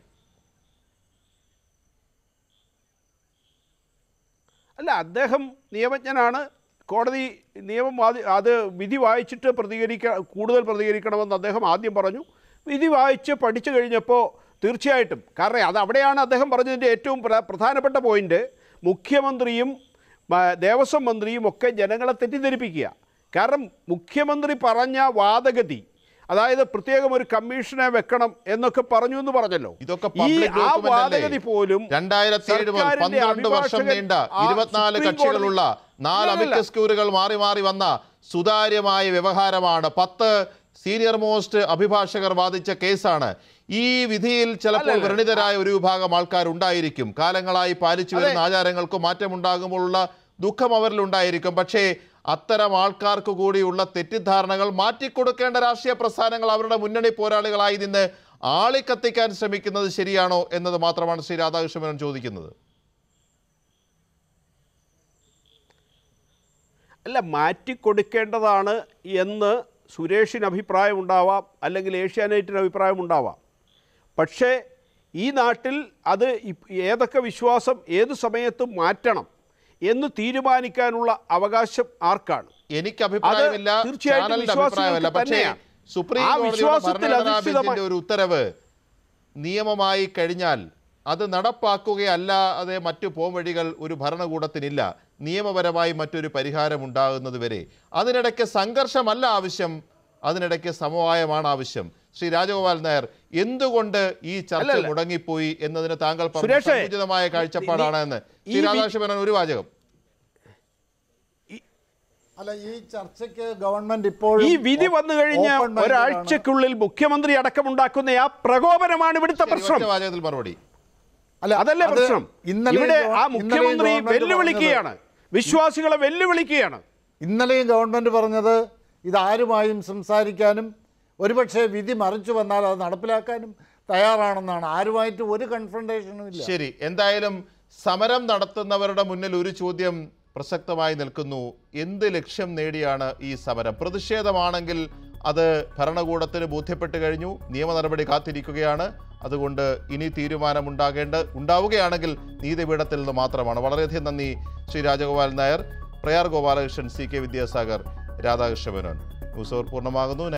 [SPEAKER 4] അല്ല അദ്ദേഹം നിയമജ്ഞനാണ് കോടതി നിയമം വാദി അത് വിധി വായിച്ചിട്ട് പ്രതികരിക്ക കൂടുതൽ പ്രതികരിക്കണമെന്ന് അദ്ദേഹം ആദ്യം പറഞ്ഞു വിധി വായിച്ച് പഠിച്ചു കഴിഞ്ഞപ്പോൾ തീർച്ചയായിട്ടും കാരണം അത് അവിടെയാണ് അദ്ദേഹം പറഞ്ഞതിൻ്റെ ഏറ്റവും പ്ര- പ്രധാനപ്പെട്ട പോയിന്റ് മുഖ്യമന്ത്രിയും മ- ദേവസ്വം മന്ത്രിയും ഒക്കെ ജനങ്ങളെ തെറ്റിദ്ധരിപ്പിക്കുക കാരണം മുഖ്യമന്ത്രി പറഞ്ഞ വാദഗതി അതായത് പ്രത്യേകം ഒരു കമ്മീഷനെ വെക്കണം എന്നൊക്കെ പറഞ്ഞു എന്ന് പറഞ്ഞല്ലോ
[SPEAKER 2] ഇതൊക്കെ
[SPEAKER 4] ഈ
[SPEAKER 2] പബ്ലിക്
[SPEAKER 4] ആ
[SPEAKER 2] ഡോക്യുമെന്റ്
[SPEAKER 4] വാദഗതി
[SPEAKER 2] അല്ലേ
[SPEAKER 4] പോലും
[SPEAKER 2] രണ്ടായിരത്തി ഏഴ് മുതൽ
[SPEAKER 4] സർക്കാരിന്റെ
[SPEAKER 2] പന്ത്രണ്ട് വർഷം
[SPEAKER 4] അഭിഭാഷകൻ
[SPEAKER 2] നീണ്ട
[SPEAKER 4] ആ
[SPEAKER 2] ഇരുപത്തിനാല്
[SPEAKER 4] സുപ്രീം
[SPEAKER 2] കക്ഷികളുള്ള
[SPEAKER 4] കോടതി-
[SPEAKER 2] നാല്
[SPEAKER 4] ഇല്ലല്ല.
[SPEAKER 2] അമിക്കസ് ക്യൂറുകൾ മാറി മാറി വന്ന സുതാര്യമായ വ്യവഹാരമാണ് പത്ത് സീനിയർ മോസ്റ്റ് അഭിഭാഷകർ വാദിച്ച കേസാണ് ഈ വിധിയിൽ ചിലപ്പോൾ
[SPEAKER 4] അല്ലല്ല.
[SPEAKER 2] വ്രണിതരായ ഒരു വിഭാഗം ആൾക്കാർ ഉണ്ടായിരിക്കും കാലങ്ങളായി പാലിച്ചു വരുന്ന ആചാരങ്ങൾക്ക് മാറ്റമുണ്ടാകുമ്പോഴുള്ള ദുഃഖം അവരിൽ ഉണ്ടായിരിക്കും പക്ഷേ അത്തരം ആൾക്കാർക്ക് കൂടിയുള്ള തെറ്റിദ്ധാരണകൾ മാറ്റിക്കൊടുക്കേണ്ട രാഷ്ട്രീയ പ്രസ്ഥാനങ്ങൾ അവരുടെ മുന്നണി പോരാളികളായി നിന്ന് ആളിക്കത്തിക്കാൻ ശ്രമിക്കുന്നത് ശരിയാണോ എന്നത് മാത്രമാണ് ശ്രീ രാധാകൃഷ്ണൻ ചോദിക്കുന്നത്
[SPEAKER 4] അല്ല മാറ്റിക്കൊടുക്കേണ്ടതാണ് എന്ന് സുരേഷിന് അഭിപ്രായം ഉണ്ടാവാം അല്ലെങ്കിൽ ഏഷ്യാനെറ്റിന് അഭിപ്രായം ഉണ്ടാവാം പക്ഷേ ഈ നാട്ടിൽ അത് ഇപ്- ഏതൊക്കെ വിശ്വാസം ഏത് സമയത്തും മാറ്റണം എന്ന് തീരുമാനിക്കാനുള്ള അവകാശം ആർക്കാണ്
[SPEAKER 2] എനിക്ക് അഭിപ്രായമില്ല
[SPEAKER 4] അത് തീർച്ചയായിട്ടും
[SPEAKER 2] ചാനലിന്റെ
[SPEAKER 4] വിശ്വാസികൾക്ക്
[SPEAKER 2] അഭിപ്രായമല്ല പക്ഷേ
[SPEAKER 4] തന്നെയാണ്.
[SPEAKER 2] സുപ്രീം
[SPEAKER 4] ആ
[SPEAKER 2] കോടതിയുടെ
[SPEAKER 4] വിശ്വാസത്തിൽ
[SPEAKER 2] ഭരണഘടനാ
[SPEAKER 4] അധിഷ്ഠിതമായി-
[SPEAKER 2] ബെഞ്ചിന്റെ ഒരു ഉത്തരവ് നിയമമായി കഴിഞ്ഞാൽ അത് നടപ്പാക്കുകയല്ലാതെ മറ്റു പോംവഴികൾ ഒരു ഭരണകൂടത്തിനില്ല നിയമപരമായി മറ്റൊരു പരിഹാരം ഉണ്ടാകുന്നത് വരെ അതിനിടയ്ക്ക് സംഘർഷമല്ല ആവശ്യം അതിനിടയ്ക്ക് സമവായമാണ് ആവശ്യം ശ്രീ രാജഗോപാൽ നായർ എന്തുകൊണ്ട് ഈ ചർച്ച
[SPEAKER 4] അല്ലല്ല.
[SPEAKER 2] മുടങ്ങിപ്പോയി എന്നതിന് താങ്കൾ പറഞ്ഞ
[SPEAKER 4] സുരേഷേ,
[SPEAKER 2] സമുചിതമായ കാഴ്ചപ്പാടാണ് എന്ന്
[SPEAKER 4] ഈ
[SPEAKER 2] ശ്രീ
[SPEAKER 4] വി-
[SPEAKER 2] രാധാകൃഷ്ണൻ ഒരു വാചകം
[SPEAKER 3] അല്ല ഈ ചർച്ചയ്ക്ക് ഗവൺമെന്റ് ഇപ്പോൾ
[SPEAKER 4] ഈ വിധി വന്നു കഴിഞ്ഞ് ഒരാഴ്ചക്കുള്ളിൽ മുഖ്യമന്ത്രി അടക്കമുണ്ടാക്കുന്ന ആ പ്രകോപനമാണ് ഇവിടുത്തെ
[SPEAKER 2] ശരി,
[SPEAKER 4] പ്രശ്നം
[SPEAKER 2] ഒറ്റ വാചകത്തിൽ മറുപടി
[SPEAKER 3] അല്ല
[SPEAKER 4] അതല്ലേ
[SPEAKER 3] അത്
[SPEAKER 4] പ്രശ്നം
[SPEAKER 3] ഇന്നലെയും
[SPEAKER 4] ഇവിടെ
[SPEAKER 3] ഗവ-
[SPEAKER 4] ആ
[SPEAKER 3] ഇന്നലെയും
[SPEAKER 4] മുഖ്യമന്ത്രി
[SPEAKER 3] ഗവൺമെന്റ്
[SPEAKER 4] വെല്ലുവിളിക്കുകയാണ് വിശ്വാസികളെ വെല്ലുവിളിക്കുകയാണ്
[SPEAKER 3] ഇന്നലെയും ഗവൺമെന്റ് പറഞ്ഞത് ഇതാരുമായും സംസാരിക്കാനും ഒരുപക്ഷെ വിധി മറിച്ചു വന്നാൽ അത് നടപ്പിലാക്കാനും തയ്യാറാണെന്നാണ് ആരുമായിട്ട് ഒരു കൺഫ്രണ്ടേഷനും ഇല്ല
[SPEAKER 2] ശരി എന്തായാലും സമരം നടത്തുന്നവരുടെ മുന്നിൽ ഒരു ചോദ്യം പ്രസക്തമായി നിൽക്കുന്നു എന്ത് ലക്ഷ്യം നേടിയാണ് ഈ സമരം പ്രതിഷേധമാണെങ്കിൽ അത് ഭരണകൂടത്തിന് ബോധ്യപ്പെട്ട് കഴിഞ്ഞു നിയമ നടപടി കാത്തിരിക്കുകയാണ് അതുകൊണ്ട് ഇനി തീരുമാനമുണ്ടാകേണ്ട ഉണ്ടാവുകയാണെങ്കിൽ നീതിപീഠത്തിൽ നിന്ന് മാത്രമാണ് വളരെയധികം നന്ദി Shri Rajagopal Nair Prayar Gopalakrishnan C K Vidyasagar Radhakrishna Menon news hour പൂർണ്ണമാകുന്നു